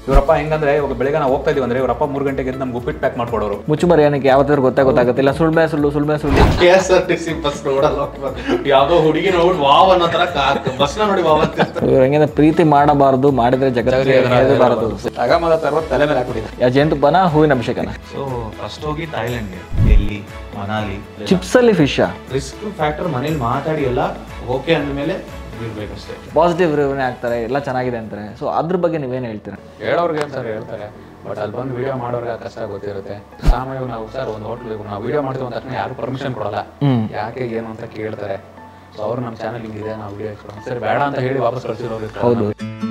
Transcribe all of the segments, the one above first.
ಇವರಪ್ಪ ಹೆಂಗಂದ್ರೆ ಇವಾಗ ಬೆಳಿಗ್ಗೆ ನಾವು ಹೋಗ್ತಾ ಇದೀವಿ ಅಂದ್ರೆ ಇವರಪ್ಪ ಮೂರು ಗಂಟೆಗೆ ಎದ್ದು ನಮ್ಗೆ ಉಪ್ಪಿಟ್ಟು ಪ್ಯಾಕ್ ಮಾಡ್ಕೊಡೋರು ಮುಚ್ಚುಮರಿ ಏನಕ್ಕೆ ಯಾವತ್ತಾದ್ರು ಗೊತ್ತೇ ಗೊತ್ತಾಗುತ್ತಿಲ್ಲ ಸುಳ್ಮೆ ಸುಳ್ಳು ಸುಳ್ಮೆ ಸುಳ್ಳು K S R T C bus ನೋಡಲ್ಲ ಯಾವ್ದೋ ಹುಡುಗಿ ನೋಡ್ಬಿಟ್ಟು ವಾವ್ ಅನ್ನೋ ತರ ಬಸ್ನ ನೋಡಿ ವಾವ್ ಅಂತಿರ್ತಾರೆ ಇವ್ರು ಹೆಂಗಂದ್ರೆ ಪ್ರೀತಿ ಮಾಡಬಾರ್ದು ಮಾಡಿದ್ರೆ ಜಗತ್ತಿಗೆ ಹೆದರಬಾರದು ತಗಮದ ತರ್ವ ತಲೆ ಮೇಲೆ ಹಾಕ್ಬಿಟ್ಟಿದೆ ಯಾ ಜೇನುತುಪ್ಪನ ಹೂವಿನ ಅಭಿಷೇಕನ ಸೊ ಫಸ್ಟ್ ಹೋಗಿ ಥೈಲ್ಯಾಂಡ್ಗೆ ಡೆಲ್ಲಿ ಮನಾಲಿ ಚಿಪ್ಸಲ್ಲಿ ಫಿಶಾ ರಿಸ್ಕ್ ಫ್ಯಾಕ್ಟರ್ ಮನೇಲಿ ಮಾತಾಡಿ ಎಲ್ಲ ಓಕೆ ಅಂದಮೇಲೆ ಬಿಡ್ಬೇಕಷ್ಟೇ ಪಾಸಿಟಿವ್ ರಿವ್ಯೂನೇ ಆಗ್ತಾರೆ ಎಲ್ಲ ಚೆನ್ನಾಗಿದೆ ಅಂತಾರೆ ಸೊ ಅದ್ರ ಬಗ್ಗೆ ನೀವೇನು ಹೇಳ್ತೀರಾ ಹೇಳೋರ್ಗೆ ಸರ್ ಹೇಳ್ತಾರೆ ಬಟ್ ಅಲ್ಲಿ ಬಂದು ವಿಡಿಯೋ ಮಾಡೋರ್ಗೆ ಆ ಕಷ್ಟ ಗೊತ್ತಿರುತ್ತೆ ಸಾಮಾನ್ಯವಾಗಿ ನಾವು ಸರ್ ಒಂದು ಹೋಟ್ಲಿಗೆ ನಾವು ವಿಡಿಯೋ ಮಾಡ್ತೀವಿ ಅಂದ ತಕ್ಷಣ ಯಾರು ಪರ್ಮಿಷನ್ ಕೊಡಲ್ಲ ಯಾಕೆ ಏನು ಅಂತ ಕೇಳ್ತಾರೆ ಸೊ ಅವ್ರು ನಮ್ಮ ಚಾನಲ್ ಹಿಂಗಿದೆ ನಾವು ವಿಡಿಯೋ ಸರಿ ಬೇಡ ಅಂತ ಹೇಳಿ ವಾಪಸ್ ಕಳ್ಸಿರೋರು ಇರ್ತಾರೆ. ಹೌದು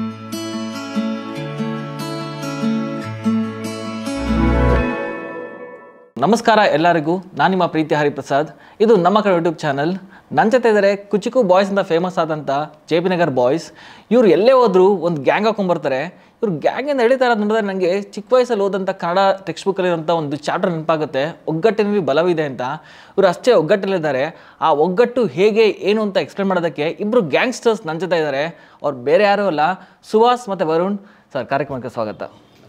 ನಮಸ್ಕಾರ ಎಲ್ಲರಿಗೂ ನಾನು ನಿಮ್ಮ ಪ್ರೀತಿ ಹರಿಪ್ರಸಾದ್ ಇದು ನಮ್ಮ ಕಡೆ ಯೂಟ್ಯೂಬ್ ಚಾನಲ್ ನನ್ನ ಜೊತೆ ಇದ್ದಾರೆ ಕುಚಿಕು ಬಾಯ್ಸ್ ಅಂತ ಫೇಮಸ್ ಆದಂಥ ಜೆ ಪಿ ನಗರ್ ಬಾಯ್ಸ್ ಇವ್ರು ಎಲ್ಲೇ ಹೋದ್ರು ಒಂದು ಗ್ಯಾಂಗ್ ಹಾಕೊಂಡ್ಬರ್ತಾರೆ ಇವ್ರು ಗ್ಯಾಂಗಿಂದ ಎಳಿತಾ ಇರೋದು ನೋಡಿದ್ರೆ ನನಗೆ ಚಿಕ್ಕ ವಯಸ್ಸಲ್ಲಿ ಓದಂಥ ಕನ್ನಡ ಟೆಕ್ಸ್ಟ್ ಬುಕ್ಕಲ್ಲಿರುವಂಥ ಒಂದು ಚಾಪ್ಟರ್ ನೆನಪಾಗುತ್ತೆ ಒಗ್ಗಟ್ಟಿನಲ್ಲಿ ಬಲವಿದೆ ಅಂತ ಇವರು ಅಷ್ಟೇ ಒಗ್ಗಟ್ಟಲ್ಲಿದ್ದಾರೆ ಆ ಒಗ್ಗಟ್ಟು ಹೇಗೆ ಏನು ಅಂತ ಎಕ್ಸ್ಪ್ಲೇನ್ ಮಾಡೋದಕ್ಕೆ ಇಬ್ಬರು ಗ್ಯಾಂಗ್ಸ್ಟರ್ಸ್ ನನ್ನ ಜೊತೆ ಇದ್ದಾರೆ ಅವ್ರು ಬೇರೆ ಯಾರೂ ಅಲ್ಲ ಸುಹಾಸ್ ಮತ್ತು ವರುಣ್ ಸರ್ ಕಾರ್ಯಕ್ರಮಕ್ಕೆ ಸ್ವಾಗತ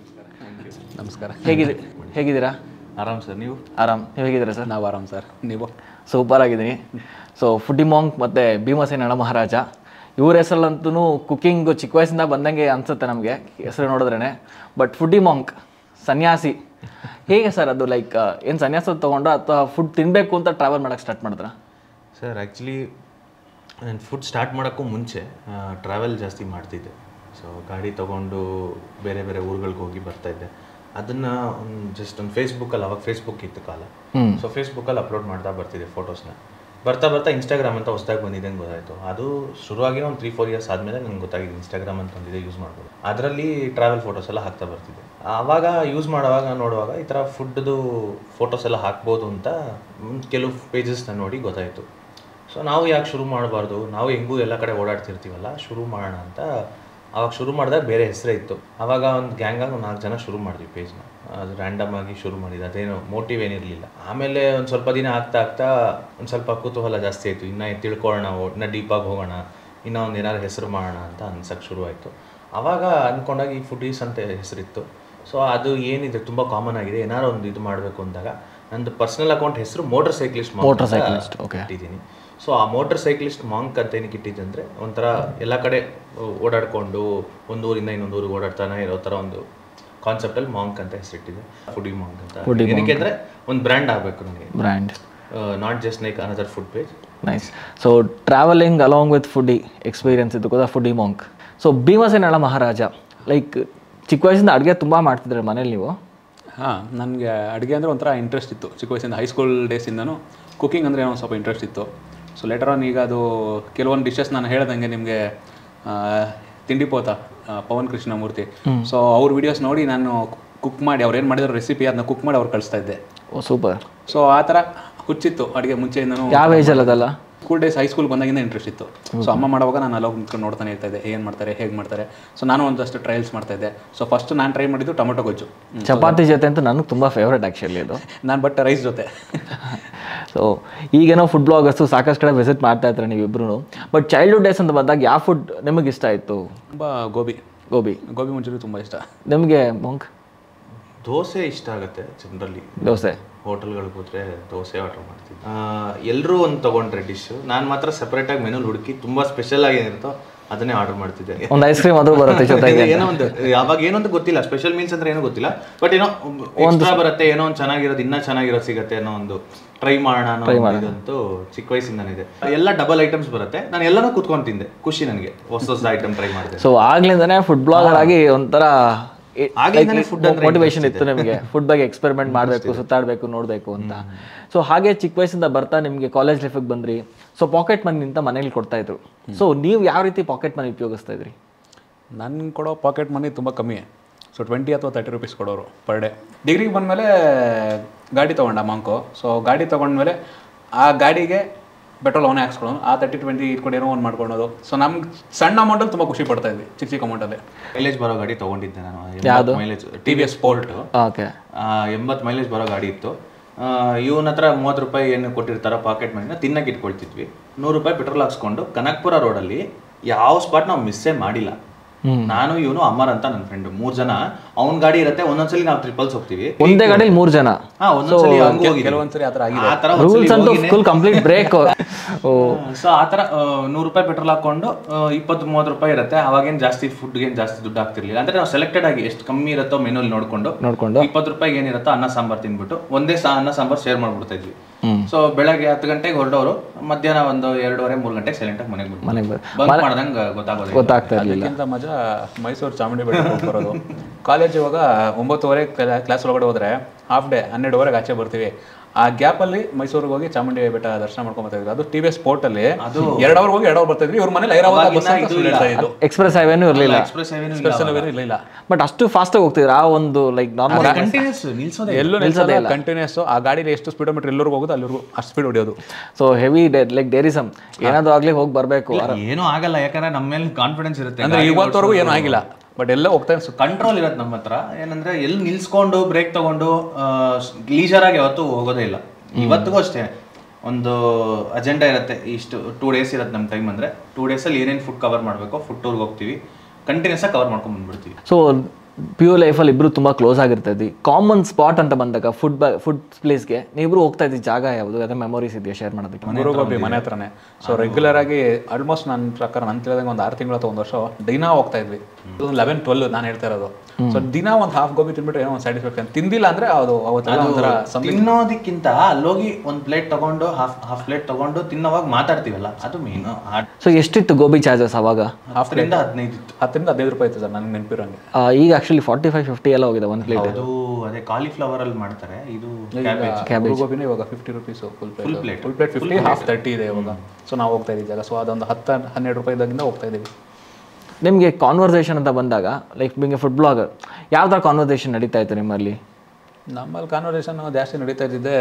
ನಮಸ್ಕಾರ ಹೇಗಿದೆ ಹೇಗಿದ್ದೀರಾ ಆರಾಮ್ ಸರ್ ನೀವು ಆರಾಮ್ ನೀವು ಹೇಗಿದ್ದೀರಾ ಸರ್ ನಾವು ಆರಾಮ್ ಸರ್ ನೀವು ಸೂಪರ್ ಆಗಿದ್ದೀನಿ ಸೊ ಫುಡ್ಡಿ ಮಾಂಕ್ ಮತ್ತು ಭೀಮಸೇನ ಹಣ ಮಹಾರಾಜ ಇವ್ರ ಹೆಸರಲ್ಲಂತೂ ಕುಕಿಂಗ್ ಚಿಕ್ಕ ವಯಸ್ಸಿಂದ ಬಂದಂಗೆ ಅನಿಸುತ್ತೆ ನಮಗೆ ಹೆಸರು ನೋಡಿದ್ರೇ ಬಟ್ ಫುಡ್ಡಿ ಮಾಂಕ್ ಸನ್ಯಾಸಿ ಹೇಗೆ ಸರ್ ಅದು ಲೈಕ್ ಏನು ಸನ್ಯಾಸ ತೊಗೊಂಡ್ರ ಅಥವಾ ಫುಡ್ ತಿನ್ನಬೇಕು ಅಂತ ಟ್ರಾವೆಲ್ ಮಾಡೋಕ್ಕೆ ಸ್ಟಾರ್ಟ್ ಮಾಡಿದ್ರ ಸರ್ ಆ್ಯಕ್ಚುಲಿ ನಾನು ಫುಡ್ ಸ್ಟಾರ್ಟ್ ಮಾಡೋಕ್ಕೂ ಮುಂಚೆ ಟ್ರಾವೆಲ್ ಜಾಸ್ತಿ ಮಾಡ್ತಿದ್ದೆ ಸೊ ಗಾಡಿ ತೊಗೊಂಡು ಬೇರೆ ಬೇರೆ ಊರುಗಳಿಗೆ ಹೋಗಿ ಬರ್ತಾಯಿದ್ದೆ ಅದನ್ನು ಒಂದು ಜಸ್ಟ್ ಒಂದು ಫೇಸ್ಬುಕ್ಕಲ್ಲಿ ಅವಾಗ ಫೇಸ್ಬುಕ್ ಇತ್ತು ಕಾಲ ಸೊ ಫೇಸ್ಬುಕ್ಕಲ್ಲಿ ಅಪ್ಲೋಡ್ ಮಾಡ್ತಾ ಬರ್ತಿದ್ದೆ ಫೋಟೋಸ್ನ ಬರ್ತಾ ಬರ್ತಾ ಇನ್ಸ್ಟಾಗ್ರಾಮ್ ಅಂತ ಹೊಸದಾಗಿ ಬಂದಿದೆ ಅಂತ ಗೊತ್ತಾಯಿತು ಅದು ಶುರುವಾಗಿ ಒಂದು ತ್ರೀ ಫೋರ್ ಇಯರ್ಸ್ ಆದಮೇಲೆ ನಂಗೆ ಗೊತ್ತಾಗಿದೆ ಇನ್ಸ್ಟಾಗ್ರಾಮ್ ಅಂತ ಒಂದಿದೆ ಯೂಸ್ ಮಾಡ್ಬೋದು ಅದರಲ್ಲಿ ಟ್ರಾವೆಲ್ ಫೋಟೋಸ್ ಎಲ್ಲ ಹಾಕ್ತಾ ಬರ್ತಿದ್ದೆ ಆವಾಗ ಯೂಸ್ ಮಾಡುವಾಗ ನೋಡುವಾಗ ಈ ಥರ ಫುಡ್ದು ಫೋಟೋಸ್ ಎಲ್ಲ ಹಾಕ್ಬೋದು ಅಂತ ಒಂದ್ ಕೆಲವು ಪೇಜಸ್ನ ನೋಡಿ ಗೊತ್ತಾಯಿತು ಸೊ ನಾವು ಯಾಕೆ ಶುರು ಮಾಡಬಾರ್ದು ನಾವು ಹೆಂಗೂ ಎಲ್ಲ ಕಡೆ ಓಡಾಡ್ತಿರ್ತೀವಲ್ಲ ಶುರು ಮಾಡೋಣ ಅಂತ ಅವಾಗ ಶುರು ಮಾಡಿದಾಗ ಬೇರೆ ಹೆಸರೇ ಇತ್ತು ಅವಾಗ ಒಂದು ಗ್ಯಾಂಗಾಗಿ ಒಂದು ನಾಲ್ಕು ಜನ ಶುರು ಮಾಡಿದ್ವಿ ಪೇಜ್ನ ಅದು ರ್ಯಾಂಡಮ್ ಆಗಿ ಶುರು ಮಾಡಿದ್ದು ಅದೇನು ಮೋಟಿವ್ ಏನಿರಲಿಲ್ಲ ಆಮೇಲೆ ಒಂದು ಸ್ವಲ್ಪ ದಿನ ಆಗ್ತಾ ಆಗ್ತಾ ಒಂದು ಸ್ವಲ್ಪ ಕುತೂಹಲ ಜಾಸ್ತಿ ಆಯಿತು ಇನ್ನು ತಿಳ್ಕೊಳ್ಳೋಣ ಇನ್ನೂ ಡೀಪಾಗಿ ಹೋಗೋಣ ಇನ್ನೂ ಒಂದು ಏನಾದ್ರು ಹೆಸರು ಮಾಡೋಣ ಅಂತ ಅನ್ಸಕ್ಕೆ ಶುರು ಆಯಿತು ಆವಾಗ ಅಂದ್ಕೊಂಡಾಗ ಈ ಫುಡೀಸ್ ಅಂತ ಹೆಸರಿತ್ತು ಸೊ ಅದು ಏನಿದೆ ತುಂಬ ಕಾಮನ್ ಆಗಿದೆ ಏನಾದ್ರು ಒಂದು ಇದು ಮಾಡಬೇಕು ಅಂದಾಗ ನಂದು ಪರ್ಸನಲ್ ಅಕೌಂಟ್ ಹೆಸರು motor cyclist Motor cyclist, okay. ಇಟ್ಟಿದ್ದೀನಿ ಸೊ ಆ ಮೋಟರ್ ಸೈಕ್ಲಿಸ್ಟ್ ಮಾಂಕ್ ಅಂತ ಏನಕ್ಕೆ ಇಟ್ಟಿದ್ದೆ ಅಂದರೆ ಒಂಥರ ಎಲ್ಲ ಕಡೆ ಓಡಾಡ್ಕೊಂಡು ಒಂದು ಊರಿಂದ ಇನ್ನೊಂದು ಊರಿಗೆ ಓಡಾಡ್ತಾನೆ ಇರೋ ಥರ ಒಂದು ಕಾನ್ಸೆಪ್ಟಲ್ಲಿ ಮಾಂಕ್ ಅಂತ ಹೆಸರಿಟ್ಟಿದೆ ಫುಡಿ ಮಾಂಕ್ ಅಂತ ಏನಕ್ಕೆ ಅಂದರೆ ಒಂದು ಬ್ರ್ಯಾಂಡ್ ಆಗಬೇಕು ನನಗೆ brand not just like another food page nice so traveling along with foodie experience ಇದ್ದು ಕೂಡ ಫುಡ್ಡಿ ಮಾಂಕ್ ಸೊ ಭೀಮಸೇನ ಹಣ ಮಹಾರಾಜ ಲೈಕ್ ಚಿಕ್ಕ ವಯಸ್ಸಿಂದ ಅಡುಗೆ ತುಂಬ ಮಾಡ್ತಿದ್ರೆ ಮನೇಲಿ ನೀವು ಹಾಂ ನನಗೆ ಅಡುಗೆ ಅಂದರೆ ಒಂಥರ ಇಂಟ್ರೆಸ್ಟ್ ಇತ್ತು ಚಿಕ್ಕ ವಯಸ್ಸಿಂದ ಹೈಸ್ಕೂಲ್ ಡೇಸಿಂದನೂ ಕುಕಿಂಗ್ ಅಂದರೆ ಏನೋ ಸ್ವಲ್ಪ ಇಂಟ್ರೆಸ್ಟ್ ಇತ್ತು ಸೊ ಲೆಟರ್ ಆನ್ ಈಗ ಅದು ಕೆಲವೊಂದು ಡಿಶಸ್ ನಾನು ಹೇಳ್ದಂಗೆ ನಿಮಗೆ ತಿಂಡಿ ಪೋತ ಆ, ಪವನ್ ಕೃಷ್ಣಮೂರ್ತಿ ಸೊ ಅವ್ರ ವಿಡಿಯೋಸ್ ನೋಡಿ ನಾನು ಕುಕ್ ಮಾಡಿ ಅವ್ರು ಏನು ಮಾಡಿದ್ರು ರೆಸಿಪಿ ಅದನ್ನ ಕುಕ್ ಮಾಡಿ ಅವ್ರು ಕಳಿಸ್ತಾ ಇದ್ದೆ ಓ ಸೂಪರ್ ಸೊ ಆ ಥರ ಹುಚ್ಚಿತ್ತು ಅಡುಗೆ ಮುಂಚೆಯಿಂದನೂ ಯಾವ ಏಜಲ್ಲಿ ಅದಲ್ಲ ಸ್ಕೂಲ್ ಡೇಸ್ ಹೈಸ್ಕೂಲ್ ಬಂದಾಗಿಂದ ಇಂಟ್ರೆಸ್ಟ್ ಇತ್ತು ಸೊ ಅಮ್ಮ ಮಾಡುವಾಗ ನಾನು ಅಲ್ಲೋಗಿ ನಿಂತ್ಕೊಂಡು ನೋಡ್ತಾನೆ ಇರ್ತಾ ಇದ್ದೆ ಏನು ಮಾಡ್ತಾರೆ ಹೇಗೆ ಮಾಡ್ತಾರೆ ಸೊ ನಾನು ಒಂದಷ್ಟು ಟ್ರಯಲ್ಸ್ ಮಾಡ್ತಾ ಇದ್ದೆ ಸೊ ಫಸ್ಟ್ ನಾನು ಟ್ರೈ ಮಾಡಿದ್ದು ಟೊಮೊಟೊ ಗೊಜ್ಜು ಚಪಾತಿ ಜೊತೆ ಅಂತೂ ನನಗೆ ತುಂಬ ಫೇವ್ರೇಟ್ ಆ್ಯಕ್ಚುಲಿ ಅದು ನಾನು ಬಟ್ ರೈಸ್ ಜೊತೆ ಸೊ ಈಗೇನೋ ಫುಡ್ ಬ್ಲಾಗರ್ಸು ಸಾಕಷ್ಟು ಕಡೆ ವಿಸಿಟ್ ಮಾಡ್ತಾ ಇರ್ತಾರೆ ನೀವಿಬ್ರು ಬಟ್ ಚೈಲ್ಡ್ಹುಡ್ ಡೇಸ್ ಅಂತ ಬಂದಾಗ ಯಾವ ಫುಡ್ ನಿಮಗೆ ಇಷ್ಟ ಆಯಿತು ತುಂಬ ಗೋಬಿ ಗೋಬಿ ಗೋಬಿ ಮಂಚೂರಿ ತುಂಬ ಇಷ್ಟ ನಿಮಗೆ ಮೊಂಕ್ ದೋಸೆ ಇಷ್ಟ ಆಗುತ್ತೆ ಜನರಲಿ ದೋಸೆ ಹೋಟೆಲ್ಗಳಿಗೆ ಹೋದ್ರೆ ದೋಸೆ ಆರ್ಡರ್ ಮಾಡ್ತೀನಿ ಎಲ್ಲರೂ ಒಂದು ತೊಗೊಂಡ್ರೆ ಡಿಶ್ ನಾನು ಮಾತ್ರ ಸಪ್ರೇಟಾಗಿ ಮೆನು ಹುಡುಕಿ ತುಂಬ ಸ್ಪೆಷಲ್ ಆಗಿ ಏನಿರುತ್ತೋ ಅದನ್ನೇ ಆರ್ಡರ್ ಮಾಡ್ತಿದ್ದೆ ಒಂದು ಐಸ್ ಕ್ರೀಮ್ ಅದು ಬರುತ್ತೆ ಜೊತೆಗೆ ಏನೋ ಒಂದು ಯಾವಾಗ ಏನೋ ಅಂತ ಗೊತ್ತಿಲ್ಲ ಸ್ಪೆಷಲ್ ಮೀನ್ಸ್ ಅಂದ್ರೆ ಏನೋ ಗೊತ್ತಿಲ್ಲ ಬಟ್ ಏನೋ ಎಕ್ಸ್ಟ್ರಾ ಬರುತ್ತೆ ಏನೋ ಒಂದು ಚೆನ್ನಾಗಿರೋದು ಇನ್ನೂ ಚೆನ್ನಾಗಿರೋದು ಸಿಗುತ್ತೆ ಅನ್ನೋ ಒಂದು ಟ್ರೈ ಮಾಡೋಣ ಅನ್ನೋ ಒಂದು ಇದಂತೂ ಚಿಕ್ಕ ವಯಸ್ಸಿಂದಾನೆ ಇದೆ ಎಲ್ಲ ಡಬಲ್ ಐಟಮ್ಸ್ ಬರುತ್ತೆ ನಾನು ಎಲ್ಲನೂ ಕುತ್ಕೊಂಡು ತಿಂದೆ ಖುಷಿ ನನಗೆ ಹೊಸ ಹೊಸ ಐಟಮ್ ಟ್ರೈ ಮಾಡಿದೆ ಸೊ ಆಗ್ಲಿಂದನೇ ಫುಡ್ ಬ್ಲಾಗರ್ ಆಗಿ ಒಂಥರ ಆಗ್ಲಿಂದಾನೇ food ಅಂದ್ರೆ ಮೋಟಿವೇಶನ್ ಇತ್ತು ನಿಮಗೆ ಫುಡ್ ಬಗ್ಗೆ ಎಕ್ಸ್ಪೆರಿಮೆಂಟ್ ಮಾಡಬೇಕು ಸುತ್ತಾಡಬೇಕು ನೋಡಬೇಕು ಅಂತ ಸೊ ಹಾಗೆ ಚಿಕ್ಕ ವಯಸ್ಸಿಂದ ಬರ್ತಾ ನಿಮಗೆ ಕಾಲೇಜ್ ಲೈಫಿಗೆ ಬಂದ್ರಿ ಸೊ ಪಾಕೆಟ್ ಮನಿ ಅಂತ ಮನೇಲಿ ಕೊಡ್ತಾ ಇದ್ರು ಸೊ ನೀವು ಯಾವ ರೀತಿ ಪಾಕೆಟ್ ಮನಿ ಉಪಯೋಗಿಸ್ತಾ ಇದ್ರಿ ನನ್ಗೆ ಕೊಡೋ ಪಾಕೆಟ್ ಮನಿ ತುಂಬ ಕಮ್ಮಿ ಸೊ ಟ್ವೆಂಟಿ ಅಥವಾ ತರ್ಟಿ ರುಪೀಸ್ ಕೊಡೋರು ಪರ್ ಡೇ ಡಿಗ್ರಿಗೆ ಬಂದಮೇಲೆ ಗಾಡಿ ತೊಗೊಂಡ ಮಾಂಕೋ ಸೊ ಗಾಡಿ ತೊಗೊಂಡ್ಮೇಲೆ ಆ ಗಾಡಿಗೆ ಪೆಟ್ರೋಲ್ ಅವನೇ ಹಾಕ್ಸ್ಕೊಳ್ಳೋನು ಆ ತರ್ಟಿ ಟ್ವೆಂಟಿ ಇಟ್ಕೊಂಡು ಏನೋ ಒಂದು ಮಾಡ್ಕೊಳೋದು ಸೊ ನಮ್ಗೆ ಸಣ್ಣ ಅಮೌಂಟಲ್ಲಿ ತುಂಬ ಖುಷಿ ಪಡ್ತಾ ಇದ್ವಿ ಚಿಕ್ಕ ಚಿಕ್ಕ ಅಮೌಂಟಲ್ಲಿ ಮೈಲೇಜ್ ಬರೋ ಗಾಡಿ ತೊಗೊಂಡಿದ್ದೆ ನಾನು mileage T V S sport okay ಎಂಬತ್ತು ಮೈಲೇಜ್ ಬರೋ ಗಾಡಿ ಇತ್ತು ಇವನ ಹತ್ರ ಮೂವತ್ತು ರೂಪಾಯಿ ಏನು ಕೊಟ್ಟಿರ್ತಾರ ಪಾಕೆಟ್ ಮನಿನ ತಿನ್ನಕ್ಕೆ ಇಟ್ಕೊಳ್ತಿದ್ವಿ ನೂರು ರೂಪಾಯಿ ಪೆಟ್ರೋಲ್ ಹಾಕ್ಸ್ಕೊಂಡು ಕನಕ್ಪುರ ರೋಡಲ್ಲಿ ಯಾವ ಸ್ಪಾಟ್ ನಾವು ಮಿಸ್ಸೇ ಮಾಡಿಲ್ಲ ನಾನು ಇವನು ಅಮರ್ ಅಂತ ನನ್ನ ಫ್ರೆಂಡ್ ಮೂರ್ ಜನ ಅವ್ನ ಗಾಡಿ ಇರುತ್ತೆ ಒಂದೊಂದ್ಸಲಿ ನಾವು ಟ್ರಿಪಲ್ಸ್ ಹೋಗ್ತೀವಿ ಒಂದೇ ಗಾಡಿಲಿ ಮೂರು ಜನ ಹಾ ಒಂದೊಂದ್ಸಲಿ ಹಂಗೂ ಹೋಗಿದ್ದೀವಿ. ಕೆಲವೊಂದ್ಸರಿ ಆ ಥರ ಆಗಿದೆ ಆ ತರ ರೂಲ್ಸ್ ಅಂತೂ ಫುಲ್ ಕಂಪ್ಲೀಟ್ ಬ್ರೇಕ್ ಓ ಸೊ ಆ ಥರ ನೂರು ರೂಪಾಯಿ ಪೆಟ್ರೋಲ್ ಹಾಕೊಂಡು ಇಪ್ಪತ್ತು ಮೂವತ್ತು ರೂಪಾಯಿ ಇರುತ್ತೆ ಅವಾಗೇನು ಜಾಸ್ತಿ ಫುಡ್ಗೆ ಜಾಸ್ತಿ ದುಡ್ಡು ಆಗ್ತಿರ್ಲಿಲ್ಲ ಅಂದ್ರೆ ನಾವು ಸೆಲೆಕ್ಟೆಡ್ ಆಗಿ ಎಷ್ಟು ಕಮ್ಮಿ ಇರುತ್ತೋ ಮೆನುಲಿ ನೋಡ್ಕೊಂಡು ನೋಡ್ಕೊಂಡು ಇಪ್ಪತ್ತು ರೂಪಾಯಿಗೆ ಏನಿರುತ್ತೋ ಅನ್ನ ಸಾಂಬಾರ್ ತಿನ್ಬಿಟ್ಟು ಒಂದೇ ಸಾ ಅನ್ನ ಸಾಂಬಾರ್ ಶೇರ್ ಮಾಡ್ಬಿಡ್ತಾ ಇದ್ವಿ ಸೊ ಬೆಳಗ್ಗೆ ಹತ್ತು ಗಂಟೆಗೆ ಹೊರಡೋರು ಮಧ್ಯಾಹ್ನ ಒಂದು ಎರಡೂವರೆ ಮೂರು ಗಂಟೆಗೆ ಸೈಲೆಂಟ್ ಆಗಿ ಮನೆಗೆ ಬಿಡ್ಬೋದು ಮನೆಗೆ ಬರ್ ಬಂಕ್ ಮಾಡ್ದಂಗೆ ಗೊತ್ತಾಗೋದಿಲ್ಲ ಗೊತ್ತಾಗ್ತಾ ಇರಲಿಲ್ಲ ಅದಕ್ಕಿಂತ ಮಜಾ ಮೈಸೂರು ಚಾಮುಂಡಿ ಬೆಟ್ಟಕ್ಕೆ ಹೋಗಿ ಬರೋದು ಕಾಲೇಜ್ ಇವಾಗ ಒಂಬತ್ತುವರೆ ಕ್ಲಾಸ್ ಒಳಗಡೆ ಹೋದ್ರೆ ಹಾಫ್ ಡೇ ಹನ್ನೆರಡುವರೆಗೆ ಆಚೆ ಬರ್ತೀವಿ ಆ ಗ್ಯಾಪಲ್ಲಿ ಮೈಸೂರಿಗೆ ಹೋಗಿ ಚಾಮುಂಡಿ ಬೆಟ್ಟ ದರ್ಶನ ಮಾಡ್ಕೊಂಡ್ ಬರ್ತಾ ಇದ್ವಿ ಅದು ಟಿ ವಿ ಎಸ್ ಸ್ಪೋರ್ಟ್ ಅಲ್ಲಿ ಎರಡು ಅವರ್ ಹೋಗಿ ಎರಡು ಅವರ್ ಬರ್ತಾ ಇದ್ವಿ ಇವ್ರ ಮನೇಲಿ ಐರಾವತ ಬಸ್ ಅಂತ ಸುಳ್ಳು ಹೇಳ್ತಾ ಇದ್ದು ಎಕ್ಸ್ಪ್ರೆಸ್ ಹೈವೇನೂ ಇರಲಿಲ್ಲ ಎಕ್ಸ್ಪ್ರೆಸ್ ಹೈವೇನು ಸ್ಪೆಷಲ್ ಇಲ್ಲ ಇಲ್ಲ ಬಟ್ ಅಷ್ಟು ಫಾಸ್ಟಾಗಿ ಹೋಗ್ತಿದ್ರು ಆ ಒಂದು ಲೈಕ್ ನಾರ್ಮಲ್ ಕಂಟಿನ್ಯೂಸ್ ನಿಲ್ಸೋದೇ ಎಲ್ಲೂ ನಿಲ್ಸೋದೇ ಕಂಟಿನ್ಯೂಸ್ ಆ ಗಾಡಿಲಿ ಎಷ್ಟು ಸ್ಪೀಡೋಮೀಟರ್ ಎಲ್ಲರಿಗೂ ಹೋಗೋದು ಅಲ್ಲಿವರೆಗೂ ಅಷ್ಟು ಸ್ಪೀಡ್ ಹೊಡಿಯೋದು ಸೊ ಹೆವಿ ಲೈಕ್ ಡೇರಿಸಮ್ ಏನಾದ್ರು ಆಗ್ಲಿ ಹೋಗಿ ಬರಬೇಕು ಏನೂ ಆಗಲ್ಲ ಯಾಕಂದ್ರೆ ನಮ್ಮ ಮೇಲೆ ಕಾನ್ಫಿಡೆನ್ಸ್ ಇರುತ್ತೆ ಅಂದ್ರೆ ಇವತ್ತವರೆಗೂ ಏನೂ ಆಗಿಲ್ಲ ಬಟ್ ಎಲ್ಲ ಹೋಗ್ತಾ ಇತ್ತು ಕಂಟ್ರೋಲ್ ಇರುತ್ತೆ ನಮ್ಮ ಹತ್ರ ಏನಂದ್ರೆ ಎಲ್ಲಿ ನಿಲ್ಸ್ಕೊಂಡು ಬ್ರೇಕ್ ತಗೊಂಡು ಲೀಜರ್ ಆಗಿ ಯಾವತ್ತೂ ಹೋಗೋದೇ ಇಲ್ಲ ಇವತ್ತಿಗೂ ಅಷ್ಟೇ ಒಂದು ಅಜೆಂಡಾ ಇರುತ್ತೆ ಇಷ್ಟು ಟೂ ಡೇಸ್ ಇರುತ್ತೆ ನಮ್ಮ ಟೈಮ್ ಅಂದ್ರೆ ಟೂ ಡೇಸಲ್ಲಿ ಏನೇನು ಫುಡ್ ಕವರ್ ಮಾಡಬೇಕು ಫುಡ್ ಟೂರ್ಗೆ ಹೋಗ್ತೀವಿ ಕಂಟಿನ್ಯೂಸ್ ಆಗಿ ಕವರ್ ಮಾಡ್ಕೊಂಡು ಬಂದ್ಬಿಡ್ತೀವಿ ಸೊ ಪ್ಯೂರ್ ಲೈಫಲ್ಲಿ ಇಬ್ರು ತುಂಬಾ ಕ್ಲೋಸ್ ಆಗಿರ್ತದೆ ಕಾಮನ್ ಸ್ಪಾಟ್ ಅಂತ ಬಂದಾಗ ಫುಡ್ ಫುಡ್ ಪ್ಲೇಸ್ಗೆ ನೀವಿಬ್ರು ಹೋಗ್ತಾ ಇದ್ದ ಜಾಗ ಯಾವುದು ಅದೇ ಮೆಮೊರೀಸ್ ಇದೆಯಾ ಶೇರ್ ಮಾಡೋದಕ್ಕೆ ಗುರುಗೋಬಿ ಮನೆ ಹತ್ರನೇ ಸೊ ರೆಗ್ಯುಲರ್ ಆಗಿ ಆಲ್ಮೋಸ್ಟ್ ನನ್ನ ಪ್ರಕಾರ ನಾನು ತಿಳಿದಂಗೆ ಒಂದು ಆರು ತಿಂಗಳು ಅಥವಾ ಒಂದು ವರ್ಷ ದಿನ ಹೋಗ್ತಾ ಇದ್ವಿ ಲೆವೆನ್ ಟ್ವೆಲ್ ನಾನು ಹೇಳ್ತಾ ಇರೋದು ಸೊ ದಿನ ಒಂದು ಹಾಫ್ ಗೋಬಿ ತಿನ್ಬಿಟ್ರೆ ಏನೋ ಒಂದು ಸ್ಯಾಟಿಸ್ಫ್ಯಾಕ್ಷನ್ ತಿಂದಿಲ್ಲ ಅಂದ್ರೆ ಅದು ಅವತ್ತೆಲ್ಲ ಒಂಥರ ತಿನ್ನೋದಕ್ಕಿಂತ ಅಲ್ಲೋಗಿ ಒಂದು ಪ್ಲೇಟ್ ತಗೊಂಡು ಹಾಫ್ ಹಾಫ್ ಪ್ಲೇಟ್ ತಗೊಂಡು ತಿನ್ನೋವಾಗ ಮಾತಾಡ್ತೀವಲ್ಲ ಅದು ಮೇನ್ ಸೊ ಎಷ್ಟಿತ್ತು ಗೋಬಿ ಚಾರ್ಜಸ್ ಅವಾಗ ಹತ್ತರಿಂದ ಹದಿನೈದು ಇತ್ತು ಹತ್ತರಿಂದ ಹದಿನೈದು ರೂಪಾಯಿ ಇತ್ತು ಸರ್ ನನಗೆ ನೆನಪಿರೋಂಗೆ ಆ, ಈಗ ಆಕ್ಚುಲಿ ಫಾರ್ಟಿ ಫೈವ್ ಫಿಫ್ಟಿ ಎಲ್ಲ ಹೋಗಿದೆ ಒಂದು ಪ್ಲೇಟ್ ಅದು ಅದೇ ಕಾಲಿಫ್ಲವರ್ ಅಲ್ಲಿ ಮಾಡ್ತಾರೆ ಇದು ಕ್ಯಾಬೇಜ್ ಗುರುಗೋಬಿನೇ ಇವಾಗ fifty rupees full plate plate. Full plate fifty half thirty ಇದೆ ಇವಾಗ ಸೊ ನಾವು ಹೋಗ್ತಾ ಇದ್ದೀವಿ ಜಾಗ ಸೊ ಅದೊಂದು ಹತ್ತು ಹನ್ನೆರಡು ರೂಪಾಯಿದಾಗಿಂದ ಹೋಗ್ತಾ ಇದ್ದೀವಿ ನಿಮಗೆ ಕಾನ್ವರ್ಸೇಷನ್ ಅಂತ ಬಂದಾಗ ಲೈಕ್ ನಿಮಗೆ ಫುಡ್ ಬ್ಲಾಗರ್ ಯಾವ ಥರ ಕಾನ್ವರ್ಸೇಷನ್ ನಡೀತಾ ಇತ್ತು ನಿಮ್ಮಲ್ಲಿ ನಮ್ಮಲ್ಲಿ ಕಾನ್ವರ್ಸೇಷನ್ ಜಾಸ್ತಿ ನಡೀತಾ ಇದ್ದಿದ್ದೆ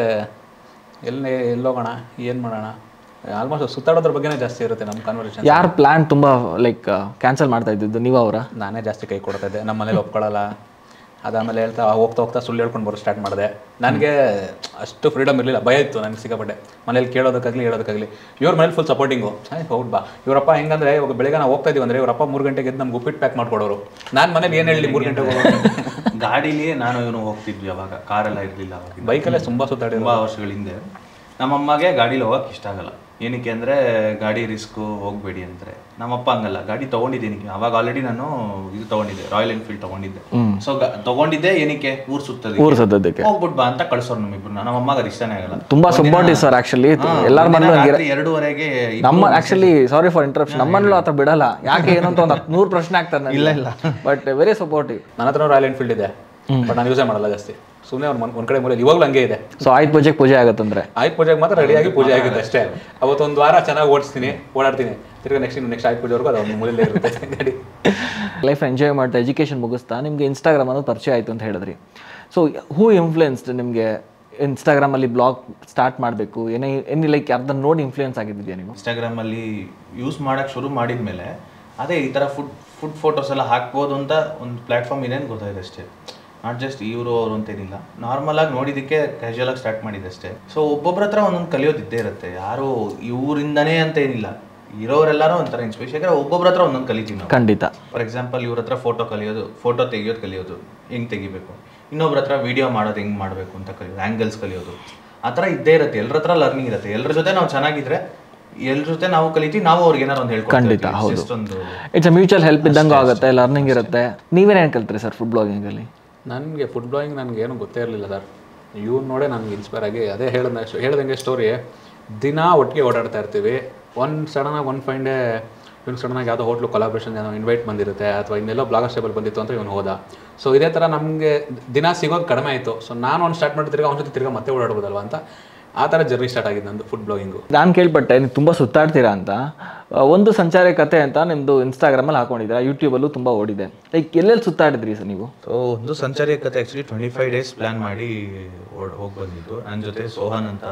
ಎಲ್ಲಿ ಎಲ್ಲೋಗೋಣ ಏನು ಮಾಡೋಣ ಆಲ್ಮೋಸ್ಟ್ ಸುತ್ತಾಡೋದ್ರ ಬಗ್ಗೆನೇ ಜಾಸ್ತಿ ಇರುತ್ತೆ ನಮ್ಮ ಕಾನ್ವರ್ಸೇಷನ್ ಯಾರು ಪ್ಲ್ಯಾನ್ ತುಂಬ ಲೈಕ್ ಕ್ಯಾನ್ಸಲ್ ಮಾಡ್ತಾ ಇದ್ದಿದ್ದು ನೀವು ಅವರ ನಾನೇ ಜಾಸ್ತಿ ಕೈ ಕೊಡ್ತಾ ಇದ್ದೆ ನಮ್ಮ ಮನೇಲಿ ಒಪ್ಕೊಳ್ಳಲ್ಲ ಅದಾದಮೇಲೆ ಹೇಳ್ತಾ ಹೋಗ್ತಾ ಹೋಗ್ತಾ ಸುಳ್ಳು ಹೇಳ್ಕೊಂಡು ಬರೋ ಸ್ಟಾರ್ಟ್ ಮಾಡಿದೆ ನನಗೆ ಅಷ್ಟು ಫ್ರೀಡಮ್ ಇರಲಿಲ್ಲ ಭಯ ಇತ್ತು ನನಗೆ ಸಿಕ್ಕಾಪಟ್ಟೆ ಮನೇಲಿ ಕೇಳೋದಕ್ಕಾಗಲಿ ಹೇಳೋದಕ್ಕಾಗಲಿ ಇವ್ರ ಮನೇಲಿ ಫುಲ್ ಸಪೋರ್ಟಿಂಗು ಹೌದು ಬಾ ಇವರಪ್ಪ ಹೆಂಗಂದ್ರೆ ಇವಾಗ ಬೆಳಗ್ಗೆ ನಾವು ಹೋಗ್ತಾ ಇದೀವಿ ಅಂದ್ರೆ ಇವರಪ್ಪ ಮೂರು ಗಂಟೆಗೆ ಎದ್ದು ನಮ್ಗೆ ಉಪ್ಪಿಟ್ಟು ಪ್ಯಾಕ್ ಮಾಡ್ಕೊಡೋರು ನಾನು ಮನೇಲಿ ಏನು ಹೇಳಿ ಮೂರು ಗಂಟೆಗೆ ಹೋಗೋದು ಗಾಡಿಲಿ ನಾನು ಇವನು ಹೋಗ್ತಿದ್ವಿ ಅವಾಗ ಕಾರೆಲ್ಲ ಇರಲಿಲ್ಲ ಅವಾಗ ಬೈಕಲ್ಲೇ ತುಂಬ ಸುತ್ತಾಡಿ ತುಂಬಾ ವರ್ಷಗಳ ಹಿಂದೆ ನಮ್ಮಮ್ಮಗೆ ಗಾಡಿಲಿ ಹೋಗಕ್ಕೆ ಇಷ್ಟ ಆಗಲ್ಲ ಏನಕ್ಕೆ ಅಂದ್ರೆ ಗಾಡಿ ರಿಸ್ಕು ಹೋಗ್ಬೇಡಿ ಅಂತಾರೆ ನಮ್ಮಪ್ಪ ಹಂಗಲ್ಲ ಗಾಡಿ ತಗೊಂಡಿದ್ದೀನಿ ಅವಾಗ ಆಲ್ರೆಡಿ ನಾನು ಇದು ತಗೊಂಡಿದ್ದೆ ರಾಯಲ್ ಎನ್ಫೀಲ್ಡ್ ತಗೊಂಡಿದ್ದೆ ಸೊ ತಗೊಂಡಿದ್ದೆ ಏನಕ್ಕೆ ಊರ್ ಸುತ್ತದ ಊರು ಸದ್ದಕ್ಕೆ ಹೋಗ್ಬಿಟ್ ಬಾ ಅಂತ ಕಳ್ಸೋರು ನಮ್ಮಿಬ್ರು ನಮ್ಮ ಅಮ್ಮಗ ಅದು ಇಷ್ಟನೇ ಆಗಲ್ಲ ತುಂಬಾ ಸಪೋರ್ಟಿವ್ ಸರ್ ಆಕ್ಚುಲಿ ಎಲ್ಲರ ಮನೇಲೂ ಹಂಗೆ ರಾತ್ರಿ ಎರಡೂವರೆಗೆ ಇಬ್ರು ನಮ್ಮ ಆಕ್ಚುಲಿ ಸಾರಿ ಫಾರ್ ಇಂಟರಪ್ಷನ್ ನಮ್ಮನೇಲೂ ಆತ ಬಿಡಲ್ಲ ಯಾಕೆ ಏನು ಅಂತ ಒಂದು ನೂರು ಪ್ರಶ್ನೆ ಆಗ್ತಾರೆ ಇಲ್ಲ ಇಲ್ಲ ಬಟ್ ವೆರಿ ಸಪೋರ್ಟಿವ್ ನನ್ನ ಹತ್ರ ರಾಯಲ್ ಎನ್ಫೀಲ್ಡ್ ಇದೆ ಬಟ್ ನಾನು ಯೂಸೇ ಮಾಡಲ್ಲ ಜಾಸ್ತಿ ಸುಮ್ಮನೆ ಅವ್ರು ಒಂದ್ ಕಡೆ ಮೂಲೆಯಲ್ಲಿ ಇವಾಗಲೂ ಹಂಗೆ ಇದೆ ಸೊ ಆಯ್ತು ಪೂಜೆಗೆ ಪೂಜೆ ಆಗತ್ತಂದ್ರೆ ಆಯ್ತು ಪೂಜೆಗೆ ಮಾತ್ರ ರೆಡಿಯಾಗಿ ಪೂಜೆ ಆಗುತ್ತೆ ಅಷ್ಟೇ ಅವತ್ತೊಂದು ವಾರ ಚೆನ್ನಾಗಿ ಓಡಿಸ್ತೀನಿ ಓಡಾಡ್ತೀನಿ ತಿರ್ಗಾ ನೆಕ್ಸ್ಟ್ ನೆಕ್ಸ್ಟ್ ಆಯ್ತು ಪೂಜೆವರೆಗೂ ಅದು ಒಂದು ಮೂಲೆಯಲ್ಲೇ ಇರುತ್ತೆ ಗಾಡಿ ಲೈಫ್ ಎಂಜಾಯ್ ಮಾಡ್ತಾ ಎಜುಕೇಷನ್ ಮುಗಿಸ್ತಾ ನಿಮಗೆ ಇನ್ಸ್ಟಾಗ್ರಾಮ್ ಅನ್ನೋದು ಪರಿಚಯ ಆಯಿತು ಅಂತ ಹೇಳಿದ್ರಿ ಸೊ ಹೂ ಇನ್ಫ್ಲುಯೆನ್ಸ್ಡ್ ನಿಮಗೆ ಇನ್ಸ್ಟಾಗ್ರಾಮಲ್ಲಿ ಬ್ಲಾಗ್ ಸ್ಟಾರ್ಟ್ ಮಾಡಬೇಕು ಏನೇ ಎನಿ ಲೈಕ್ ಯಾರ್ದನ್ನ ನೋಡಿ ಇನ್ಫ್ಲುಯೆನ್ಸ್ ಆಗಿದ್ಯಾ ನೀವು ಇನ್ಸ್ಟಾಗ್ರಾಮ್ ಅಲ್ಲಿ ಯೂಸ್ ಮಾಡಕ್ ಶುರು ಮಾಡಿದ್ಮೇಲೆ ಅದೇ ಈ ತರ ಫುಡ್ ಫುಡ್ ಫೋಟೋಸ್ ಎಲ್ಲ ಹಾಕ್ಬೋದು ಅಂತ ಒಂದು ಪ್ಲಾಟ್ಫಾರ್ಮ್ ಇದೆ ಅಂತ ಗೊತ್ತಾಗಿದೆ ಅಷ್ಟೇ ನಾಟ್ ಜಸ್ಟ್ ಇವರು ಅವರು ಅಂತೇನಿಲ್ಲ ನಾರ್ಮಲ್ ಆಗಿ ನೋಡಿದಕ್ಕೆ ಕ್ಯಾಶುಯಲ್ ಆಗಿ ಸ್ಟಾರ್ಟ್ ಮಾಡಿದೆ ಅಷ್ಟೇ ಸೊ ಒಬ್ಬೊಬ್ಬರ ಹತ್ರ ಒಂದೊಂದು ಕಲಿಯೋದು ಇದ್ದೇ ಇರುತ್ತೆ ಯಾರು ಇವರಿಂದನೇ ಅಂತ ಏನಿಲ್ಲ ಇರೋರೆಲ್ಲರೂ ಒಂಥರ ಇನ್ಸ್ಪಿರೇಷನ್ ಯಾಕಂದ್ರೆ ಒಬ್ಬೊಬ್ಬರ ಹತ್ರ ಒಂದೊಂದು ಕಲಿತೀವಿ ನಾವು ಖಂಡಿತ ಫಾರ್ ಎಕ್ಸಾಂಪಲ್ ಇವ್ರ ಹತ್ರ ಫೋಟೋ ಕಲಿಯೋದು ಫೋಟೋ ತೆಗಿಯೋದು ಕಲಿಯೋದು ಹೆಂಗ್ ತೆಗಿಬೇಕು ಇನ್ನೊಬ್ರ ಹತ್ರ ವಿಡಿಯೋ ಮಾಡೋದು ಹೆಂಗ್ ಮಾಡಬೇಕು ಅಂತ ಕಲಿಯೋದು ಆ್ಯಂಗಲ್ಸ್ ಕಲಿಯೋದು ಆ ಥರ ಇದ್ದೇ ಇರುತ್ತೆ ಎಲ್ಲರ ಹತ್ರ ಲರ್ನಿಂಗ್ ಇರುತ್ತೆ ಎಲ್ಲರ ಜೊತೆ ನಾವು ಚೆನ್ನಾಗಿದ್ರೆ ಎಲ್ಲರ ಜೊತೆ ನಾವು ಕಲಿತೀವಿ ನಾವು ಅವ್ರಿಗೆ ಏನಾರು ಒಂದು ಖಂಡಿತ, ಹೇಳ್ಕೊಡ್ತೀವಿ ಹೌದು. Just ಒಂದು ಇಟ್ಸ್ ಅ ಮ್ಯೂಚುವಲ್ ಹೆಲ್ಪ್ ಇದ್ದಂಗೂ ಆಗುತ್ತೆ ಲರ್ನಿಂಗ್ ಇರುತ್ತೆ ನೀವೇನೇನು ಕಲ್ತ್ರಿ ಸರ್ ಫುಡ್ ಬ್ಲಾಗಿಂಗಲ್ಲಿ ನನಗೆ ಫುಡ್ ಬ್ಲಾಗಿಂಗ್ ನನಗೆ ಏನೂ ಗೊತ್ತೇ ಇರಲಿಲ್ಲ ಸರ್ ಇವ್ನು ನೋಡೇ ನನಗೆ ಇನ್ಸ್ಪೈರ್ ಆಗಿ ಅದೇ ಹೇಳ್ದ ಹೇಳ್ದಂಗೆ ಸ್ಟೋರಿ ದಿನ ಒಟ್ಟಿಗೆ ಓಡಾಡ್ತಾ ಇರ್ತೀವಿ ಒಂದು ಸಡನ್ನಾಗಿ ಒಂದು ಫೈನ್ ಡೇ ಇವ್ನು ಸಡನ್ನಾಗಿ ಯಾವುದೋ ಹೋಟ್ಲು ಕೊಲಾಬ್ರೇಷನ್ ಏನೋ ಇನ್ವೈಟ್ ಬಂದಿರುತ್ತೆ ಅಥವಾ ಇನ್ನೆಲ್ಲೋ ಬ್ಲಾಗರ್ ಸ್ಟೇಬಲ್ ಬಂದಿತ್ತು ಅಂತ ಇವನು ಹೋದ ಸೊ ಇದೇ ಥರ ನಮಗೆ ದಿನ ಸಿಗೋದು ಕಡಿಮೆ ಆಯಿತು ಸೊ ನಾನು ಒಂದು ಸ್ಟಾರ್ಟ್ ಮಾಡಿ ತಿರ್ಗಾ ಅವ್ನ ಜೊತೆ ತಿರ್ಗಾ ಮತ್ತೆ ಓಡಾಡ್ಬೋದಲ್ವ ಅಂತ ಆ ಥರ ಜರ್ನಿ ಸ್ಟಾರ್ಟ್ ಆಗಿದ್ದು ನಂದು ಫುಡ್ ಬ್ಲಾಗಿಂಗು ನಾನು ಕೇಳ್ಪಟ್ಟೆ ನೀವು ತುಂಬ ಸುತ್ತಾಡ್ತೀರಾ ಅಂತ ಆ, ಒಂದು ಸಂಚಾರ ಕತೆ ಅಂತ ನಿಮ್ಮದು ಇನ್ಸ್ಟಾಗ್ರಾಮಲ್ಲಿ ಹಾಕೊಂಡಿದ್ದೀರಾ ಯೂಟ್ಯೂಬಲ್ಲೂ ತುಂಬ ಓಡಿದೆ ಲೈಕ್ ಎಲ್ಲೆಲ್ಲಿ ಸುತ್ತಾಡಿದ್ರಿ ಸರ್ ನೀವು ಸೊ ಒಂದು ಸಂಚಾರಿ ಕತೆ actually twenty five days plan ಮಾಡಿ ಹೋಗಿ ಬಂದಿದ್ದು ನನ್ನ ಜೊತೆ ಸೋಹನ್ ಅಂತ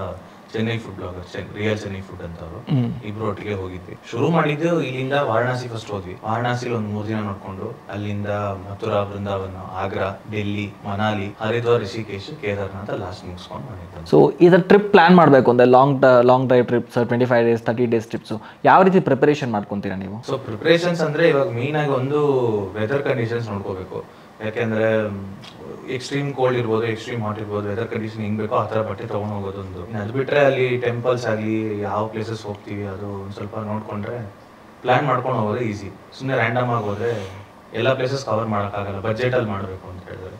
Chennai food blogger real Chennai food ಅಂತ ಅವರು ಇಬ್ರು ಒಟ್ಟಿಗೆ ಹೋಗಿದ್ವಿ ಶುರು ಮಾಡಿದ್ದು ಇಲ್ಲಿಂದ ವಾರಣಾಸಿ ಫಸ್ಟ್ ಹೋದ್ವಿ ವಾರಣಾಸಿಲಿ ಒಂದ್ ಮೂರ್ ದಿನ ನೋಡ್ಕೊಂಡು ಅಲ್ಲಿಂದ ಮಥುರಾ ಬೃಂದಾವನ ಆಗ್ರಾ ಡೆಲ್ಲಿ ಮನಾಲಿ ಹರಿದ್ವಾರ್ ರಿಷಿಕೇಶ್ ಕೇದಾರ್ನಾಥ ಲಾಸ್ಟ್ ಮುಗಿಸ್ಕೊಂಡು ಮಾಡಿದ್ದು ಸೊ ಇದರ ಟ್ರಿಪ್ ಪ್ಲಾನ್ ಮಾಡಬೇಕು ಅಂದರೆ long long drive trips twenty five days thirty days trips ಯಾವ ರೀತಿ ಪ್ರಿಪರೇಷನ್ ಮಾಡ್ಕೊತೀರಾ ನೀವು ಸೊ ಪ್ರಿಪ್ರೇಷನ್ಸ್ ಅಂದ್ರೆ ಇವಾಗ ಮೇನ್ ಆಗಿ ಒಂದು ವೆದರ್ ಕಂಡೀಷನ್ಸ್ ನೋಡ್ಕೋಬೇಕು ಯಾಕೆಂದ್ರೆ ಎಕ್ಸ್ಟ್ರೀಮ್ ಕೋಲ್ಡ್ ಇರ್ಬೋದು ಎಕ್ಸ್ಟ್ರೀಮ್ ಹಾಟ್ ಇರ್ಬೋದು ವೆದರ್ ಕಂಡೀಷನ್ ಹೆಂಗ್ ಬೇಕೋ ಆ ಥರ ಬಟ್ಟೆ ತಗೊಂಡ್ ಹೋಗೋದೊಂದು ಇನ್ನು ಅದು ಬಿಟ್ರೆ ಅಲ್ಲಿ ಟೆಂಪಲ್ಸ್ ಆಗಲಿ ಯಾವ ಪ್ಲೇಸಸ್ ಹೋಗ್ತೀವಿ ಅದು ಒಂದ್ ಸ್ವಲ್ಪ ನೋಡ್ಕೊಂಡ್ರೆ ಪ್ಲಾನ್ ಮಾಡ್ಕೊಂಡು ಹೋಗೋದೇ ಈಸಿ ಸುಮ್ಮನೆ ರ್ಯಾಂಡಮ್ ಆಗಿ ಹೋದ್ರೆ ಎಲ್ಲ ಪ್ಲೇಸಸ್ ಕವರ್ ಮಾಡೋಕ್ಕಾಗಲ್ಲ ಬಜೆಟ್ ಅಲ್ಲಿ ಮಾಡಬೇಕು ಅಂತ ಹೇಳಿದ್ರೆ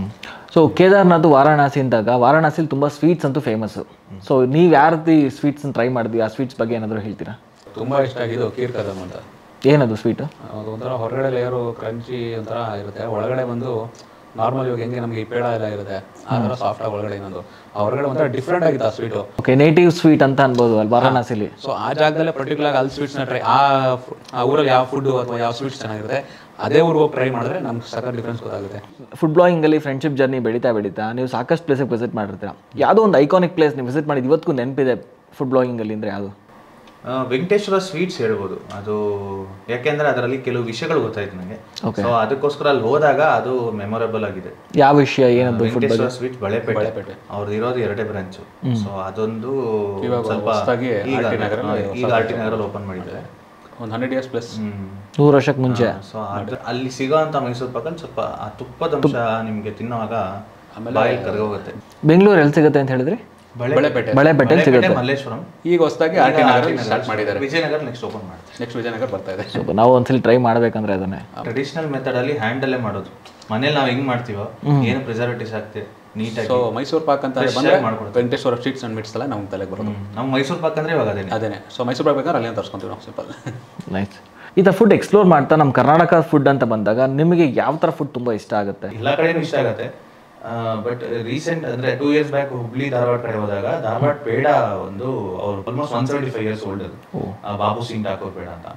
ಸೊ ಕೇದಾರ್ನಾಥ್ ವಾರಾಣಸಿ ಅಂದಾಗ ವಾರಾಣಸಿಲಿ ತುಂಬ ಸ್ವೀಟ್ಸ್ ಅಂತೂ ಫೇಮಸ್ಸು ಸೊ ನೀವು ಯಾವ ರೀತಿ ಸ್ವೀಟ್ಸನ್ನ ಟ್ರೈ ಮಾಡಿದ್ವಿ ಆ ಸ್ವೀಟ್ಸ್ ಬಗ್ಗೆ ಏನಾದರೂ ಹೇಳ್ತೀರಾ ತುಂಬ ಇಷ್ಟ ಆಗಿದ್ದು ಕೀರ್ ಕದಮ್ ಅಂತ ಏನದು ಸ್ವೀಟು ಅದು ಒಂಥರ ಹೊರಗಡೆ ಲೇಯರು ಕ್ರಂಚಿ ಒಂಥರ ಇರುತ್ತೆ ಒಳಗಡೆ ಬಂದು ನಾರ್ಮಲ್ ಇವಾಗ ಹೆಂಗೆ ನಮಗೆ ಈ ಪೇಡ ಎಲ್ಲ ಇರುತ್ತೆ ಆ ಥರ ಸಾಫ್ಟ್ ಆಗಿ ಒಳಗಡೆ ಇನ್ನೊಂದು ಆ ಹೊರಗಡೆ ಒಂಥರ ಡಿಫ್ರೆಂಟ್ ಆಗಿತ್ತು ಆ ಸ್ವೀಟು ಓಕೆ ನೇಟಿವ್ ಸ್ವೀಟ್ ಅಂತ ಅನ್ಬೋದು ಅಲ್ಲಿ ವಾರಾಣಸಿಲಿ ಸೊ ಆ ಜಾಗದಲ್ಲೇ ಪರ್ಟಿಕ್ಯುಲರ್ ಆಗಿ ಅಲ್ಲಿ ಸ್ವೀಟ್ಸ್ನ ಟ್ರೈ ಆ ಫು- ಆ ಊರಲ್ಲಿ ಯಾವ ಫುಡ್ ಅಥವಾ ಯಾವ ಸ್ವೀಟ್ಸ್ ಚೆನ್ನಾಗಿರುತ್ತೆ ಅದೇ ಊರಿಗೆ ಹೋಗಿ ಟ್ರೈ ಮಾಡಿದ್ರೆ ನಮ್ಗೆ ಸಖತ್ ಡಿಫ್ರೆನ್ಸ್ ಗೊತ್ತಾಗುತ್ತೆ ಫುಡ್ ಬ್ಲಾಗಿಂಗಲ್ಲಿ ಫ್ರೆಂಡ್ಶಿಪ್ ಜರ್ನಿ ಬೆಳೀತಾ ಬೆಳೀತಾ ನೀವು ಸಾಕಷ್ಟು ಪ್ಲೇಸಿಗೆ ವಿಸಿಟ್ ಮಾಡಿರ್ತೀರ ಯಾವುದೋ ಒಂದು ಐಕಾನಿಕ್ ಪ್ಲೇಸ್ ನೀವು ವಿಸಿಟ್ ಮಾಡಿದ್ದು ಇವತ್ತಿಗೂ ನೆನಪಿದೆ ಫುಡ್ ಬ್ಲಾಗಿಂಗಲ್ಲಿ ಅಂದರೆ ಯಾವುದು ಆ, ವೆಂಕಟೇಶ್ವರ ಸ್ವೀಟ್ಸ್ ಹೇಳ್ಬೋದು ಅದು ಯಾಕೆಂದ್ರೆ ಅದರಲ್ಲಿ ಕೆಲವು ವಿಷಯಗಳು ಗೊತ್ತಾಯ್ತು ನನಗೆ ಸೊ ಅದಕ್ಕೋಸ್ಕರ ಅಲ್ಲಿ ಹೋದಾಗ ಅದು ಮೆಮೊರೇಬಲ್ ಆಗಿದೆ ಯಾವ ವಿಷಯ ಏನದು ವೆಂಕಟೇಶ್ವರ ಸ್ವೀಟ್ ಬಳೆಪೇಟೆ ಅವ್ರದ್ದು ಇರೋದು ಎರಡೇ ಬ್ರಾಂಚ್ ಸೊ ಅದೊಂದು ಸ್ವಲ್ಪ ಹೊಸ್ದಾಗಿ ಈಗ RT ನಗರಲ್ಲಿ ಹಾ, ಈಗ ಆರ್ ಟಿ ನಗರಲ್ಲಿ ಓಪನ್ ಮಾಡಿದ್ದಾರೆ ಒಂದು ಹಂಡ್ರೆಡ್ ಇಯರ್ಸ್ ಪ್ಲಸ್ ನೂರು ವರ್ಷಕ್ಕೆ ಮುಂಚೆ ಸೊ ಅಲ್ಲಿ ಸಿಗೋ ಅಂತ ಮೈಸೂರು ಪಾಕಲ್ಲಿ ಸ್ವಲ್ಪ ಆ ತುಪ್ಪದ ಅಂಶ ನಿಮ್ಗೆ ತಿನ್ನುವಾಗ ಬಾಯಲ್ಲಿ ಕರಗೋಗುತ್ತೆ ಬೆಂಗಳೂರು ಎಲ್ಲಿ ಸಿಗುತ್ತೆ ಅಂತ ಹೇಳಿದ್ರಿ ಬಳೆಪೇಟೆ ಬಳೆಪೇಟೆಲಿ ಸಿಗುತ್ತೆ ಬಳೆಪೇಟೆ, ಮಲ್ಲೇಶ್ವರಂ ಈಗ ಹೊಸದಾಗಿ ಆರ್ ಟಿ ನಗರಲ್ಲಿ ಸ್ಟಾರ್ಟ್ ಮಾಡಿದ್ದಾರೆ ವಿಜಯನಗರ ನೆಕ್ಸ್ಟ್ ಓಪನ್ ಮಾಡ್ತಾರೆ ನೆಕ್ಸ್ಟ್ ವಿಜಯನಗರ ಬರ್ತಾ ಇದೆ ಸೊ ನಾವು ಒಂದ್ಸಲಿ ಟ್ರೈ ಮಾಡ್ಬೇಕಂದ್ರೆ ಅದನ್ನೇ ಟ್ರೆಡಿಷನಲ್ ಮೆಥಡ್ ಅಲ್ಲಿ ಹ್ಯಾಂಡಲ್ಲೇ ಮಾಡೋದು ಮನೇಲಿ ನಾವು ಹೆಂಗ್ ಮಾಡ್ತೀವೋ ಏನು ಪ್ರಿಸರ್ವೇಟಿವ್ಸ್ ಹಾಕ್ತೆ ನೀಟಾಗಿ ಸೊ ಮೈಸೂರು ಪಾಕ್ ಅಂತ Fresh ಬಂದ್ರೆ ಆಗಿ ಮಾಡ್ಕೊಡ್ತಾರೆ. ವೆಂಕಟೇಶ್ವರ ಸ್ವೀಟ್ಸ್ ಅಂಡ್ ಮಿಟ್ಸ್ ಎಲ್ಲ ನಮ್ಗೆ ತಲೆಗೆ ಬರೋದು ನಮ್ಮ ಮೈಸೂರು ಪಾಕ್ ಅಂದ್ರೆ ಇವಾಗ ಅದೇನೆ ಅದೇನೆ ಸೊ ಮೈಸೂರು ಪಾಕ್ ಬೇಕಾದ್ರೆ ಅಲ್ಲಿಂದ ತರ್ಸ್ಕೊಂತೀವಿ ನಾವು ಸಿಂಪಲ್ ನೈಸ್ ಈ ಥರ ಫುಡ್ ಎಕ್ಸ್ಪ್ಲೋರ್ ಮಾಡ್ತಾ ನಮ್ಮ ಕರ್ನಾಟಕ ಫುಡ್ ಅಂತ ಬಂದಾಗ ನಿಮಗೆ ಯಾವ ಥರ ಫುಡ್ ತುಂಬ ಇಷ್ಟ ಆಗುತ್ತೆ ಎಲ್ಲ ಕಡೆನೂ ಇಷ್ಟ ಆಗತ್ತೆ ಬಟ್ ರೀಸೆಂಟ್ ಅಂದ್ರೆ two years back Hubli Dharwad ಕಡೆ ಹೋದಾಗ ಧಾರವಾಡ ಪೇಡ ಒಂದು ಅವ್ರು almost one seventy five years old ಅದು ಆ ಬಾಬು ಸಿಂಗ್ ಠಾಕೂರ್ ಪೇಡ ಅಂತ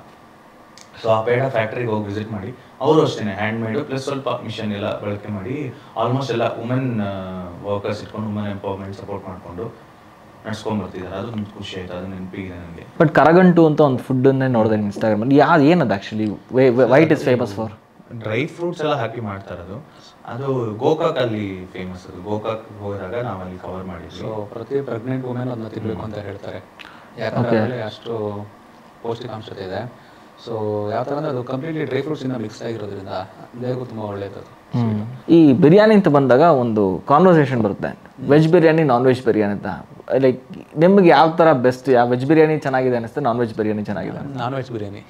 ಸೊ ಆ ಪೇಡ ಫ್ಯಾಕ್ಟ್ರಿಗೆ ಹೋಗಿ ವಿಸಿಟ್ ಮಾಡಿ ಅವರು ಅಷ್ಟೇನೆ ಹ್ಯಾಂಡ್ ಮೇಡ್ ಪ್ಲಸ್ ಸ್ವಲ್ಪ ಮಿಷನ್ ಎಲ್ಲ ಬಳಕೆ ಮಾಡಿ ಆಲ್ಮೋಸ್ಟ್ ಎಲ್ಲ ವುಮೆನ್ ವರ್ಕರ್ಸ್ ಇಟ್ಕೊಂಡು ವುಮೆನ್ ಎಂಪವರ್ಮೆಂಟ್ ಸಪೋರ್ಟ್ ಮಾಡಿಕೊಂಡು ನಡ್ಸ್ಕೊಂಡ್ ಬರ್ತಿದ್ದಾರೆ ಅದು ನಮ್ಗೆ ಖುಷಿ ಆಯ್ತು ಅದು ನೆನಪಿಗಿದೆ ನನಗೆ ಬಟ್ ಕರಗಂಟು ಅಂತ ಒಂದು ಫುಡ್ಡನ್ನೇ ನೋಡಿದೆ ಇನ್ಸ್ಟಾಗ್ರಾಮಲ್ಲಿ ಯಾವ್ದು ಏನದು actually white is famous for dry fruits ಎಲ್ಲ ಹಾಕಿ ಮಾಡ್ತಾ ಇರೋದು ಅದು ಗೋಕಾಕ್ ಅಲ್ಲಿ ಫೇಮಸ್ ಅದು ಗೋಕಾಕ್ ಹೋದಾಗ ನಾವು ಅಲ್ಲಿ ಕವರ್ ಮಾಡಿದ್ವಿ ಸೊ ಪ್ರತಿ ಪ್ರೆಗ್ನೆಂಟ್ ವುಮೆನ್ ಅದನ್ನ ತಿನ್ಬೇಕು ಅಂತ ಹೇಳ್ತಾರೆ ಯಾಕಂದ್ರೆ ಅದರಲ್ಲಿ ಅಷ್ಟು ಪೌಷ್ಟಿಕಾಂಶತೆ ಇದೆ ಸೊ ಯಾವ ಥರ ಅಂದ್ರೆ ಅದು ಕಂಪ್ಲೀಟ್ಲಿ ಡ್ರೈ ಫ್ರೂಟ್ಸ್ ಇಂದ ಮಿಕ್ಸ್ ಆಗಿರೋದ್ರಿಂದ ದೇಹಕ್ಕೂ ತುಂಬ ಒಳ್ಳೆಯದು ಅದು ಈ ಬಿರಿಯಾನಿ ಅಂತ ಬಂದಾಗ ಒಂದು ಕಾನ್ವರ್ಸೇಷನ್ ಬರುತ್ತೆ veg biryani non veg biryani ಅಂತ ಲೈಕ್ ನಿಮ್ಗೆ ಯಾವ ಥರ ಬೆಸ್ಟ್ ಯಾವ ವೆಜ್ ಬಿರಿಯಾನಿ ಚೆನ್ನಾಗಿದೆ ಅನಿಸುತ್ತೆ ನಾನ್ ವೆಜ್ ಬಿರಿಯಾನಿ ಚೆನ್ನಾಗಿದೆ non veg biryani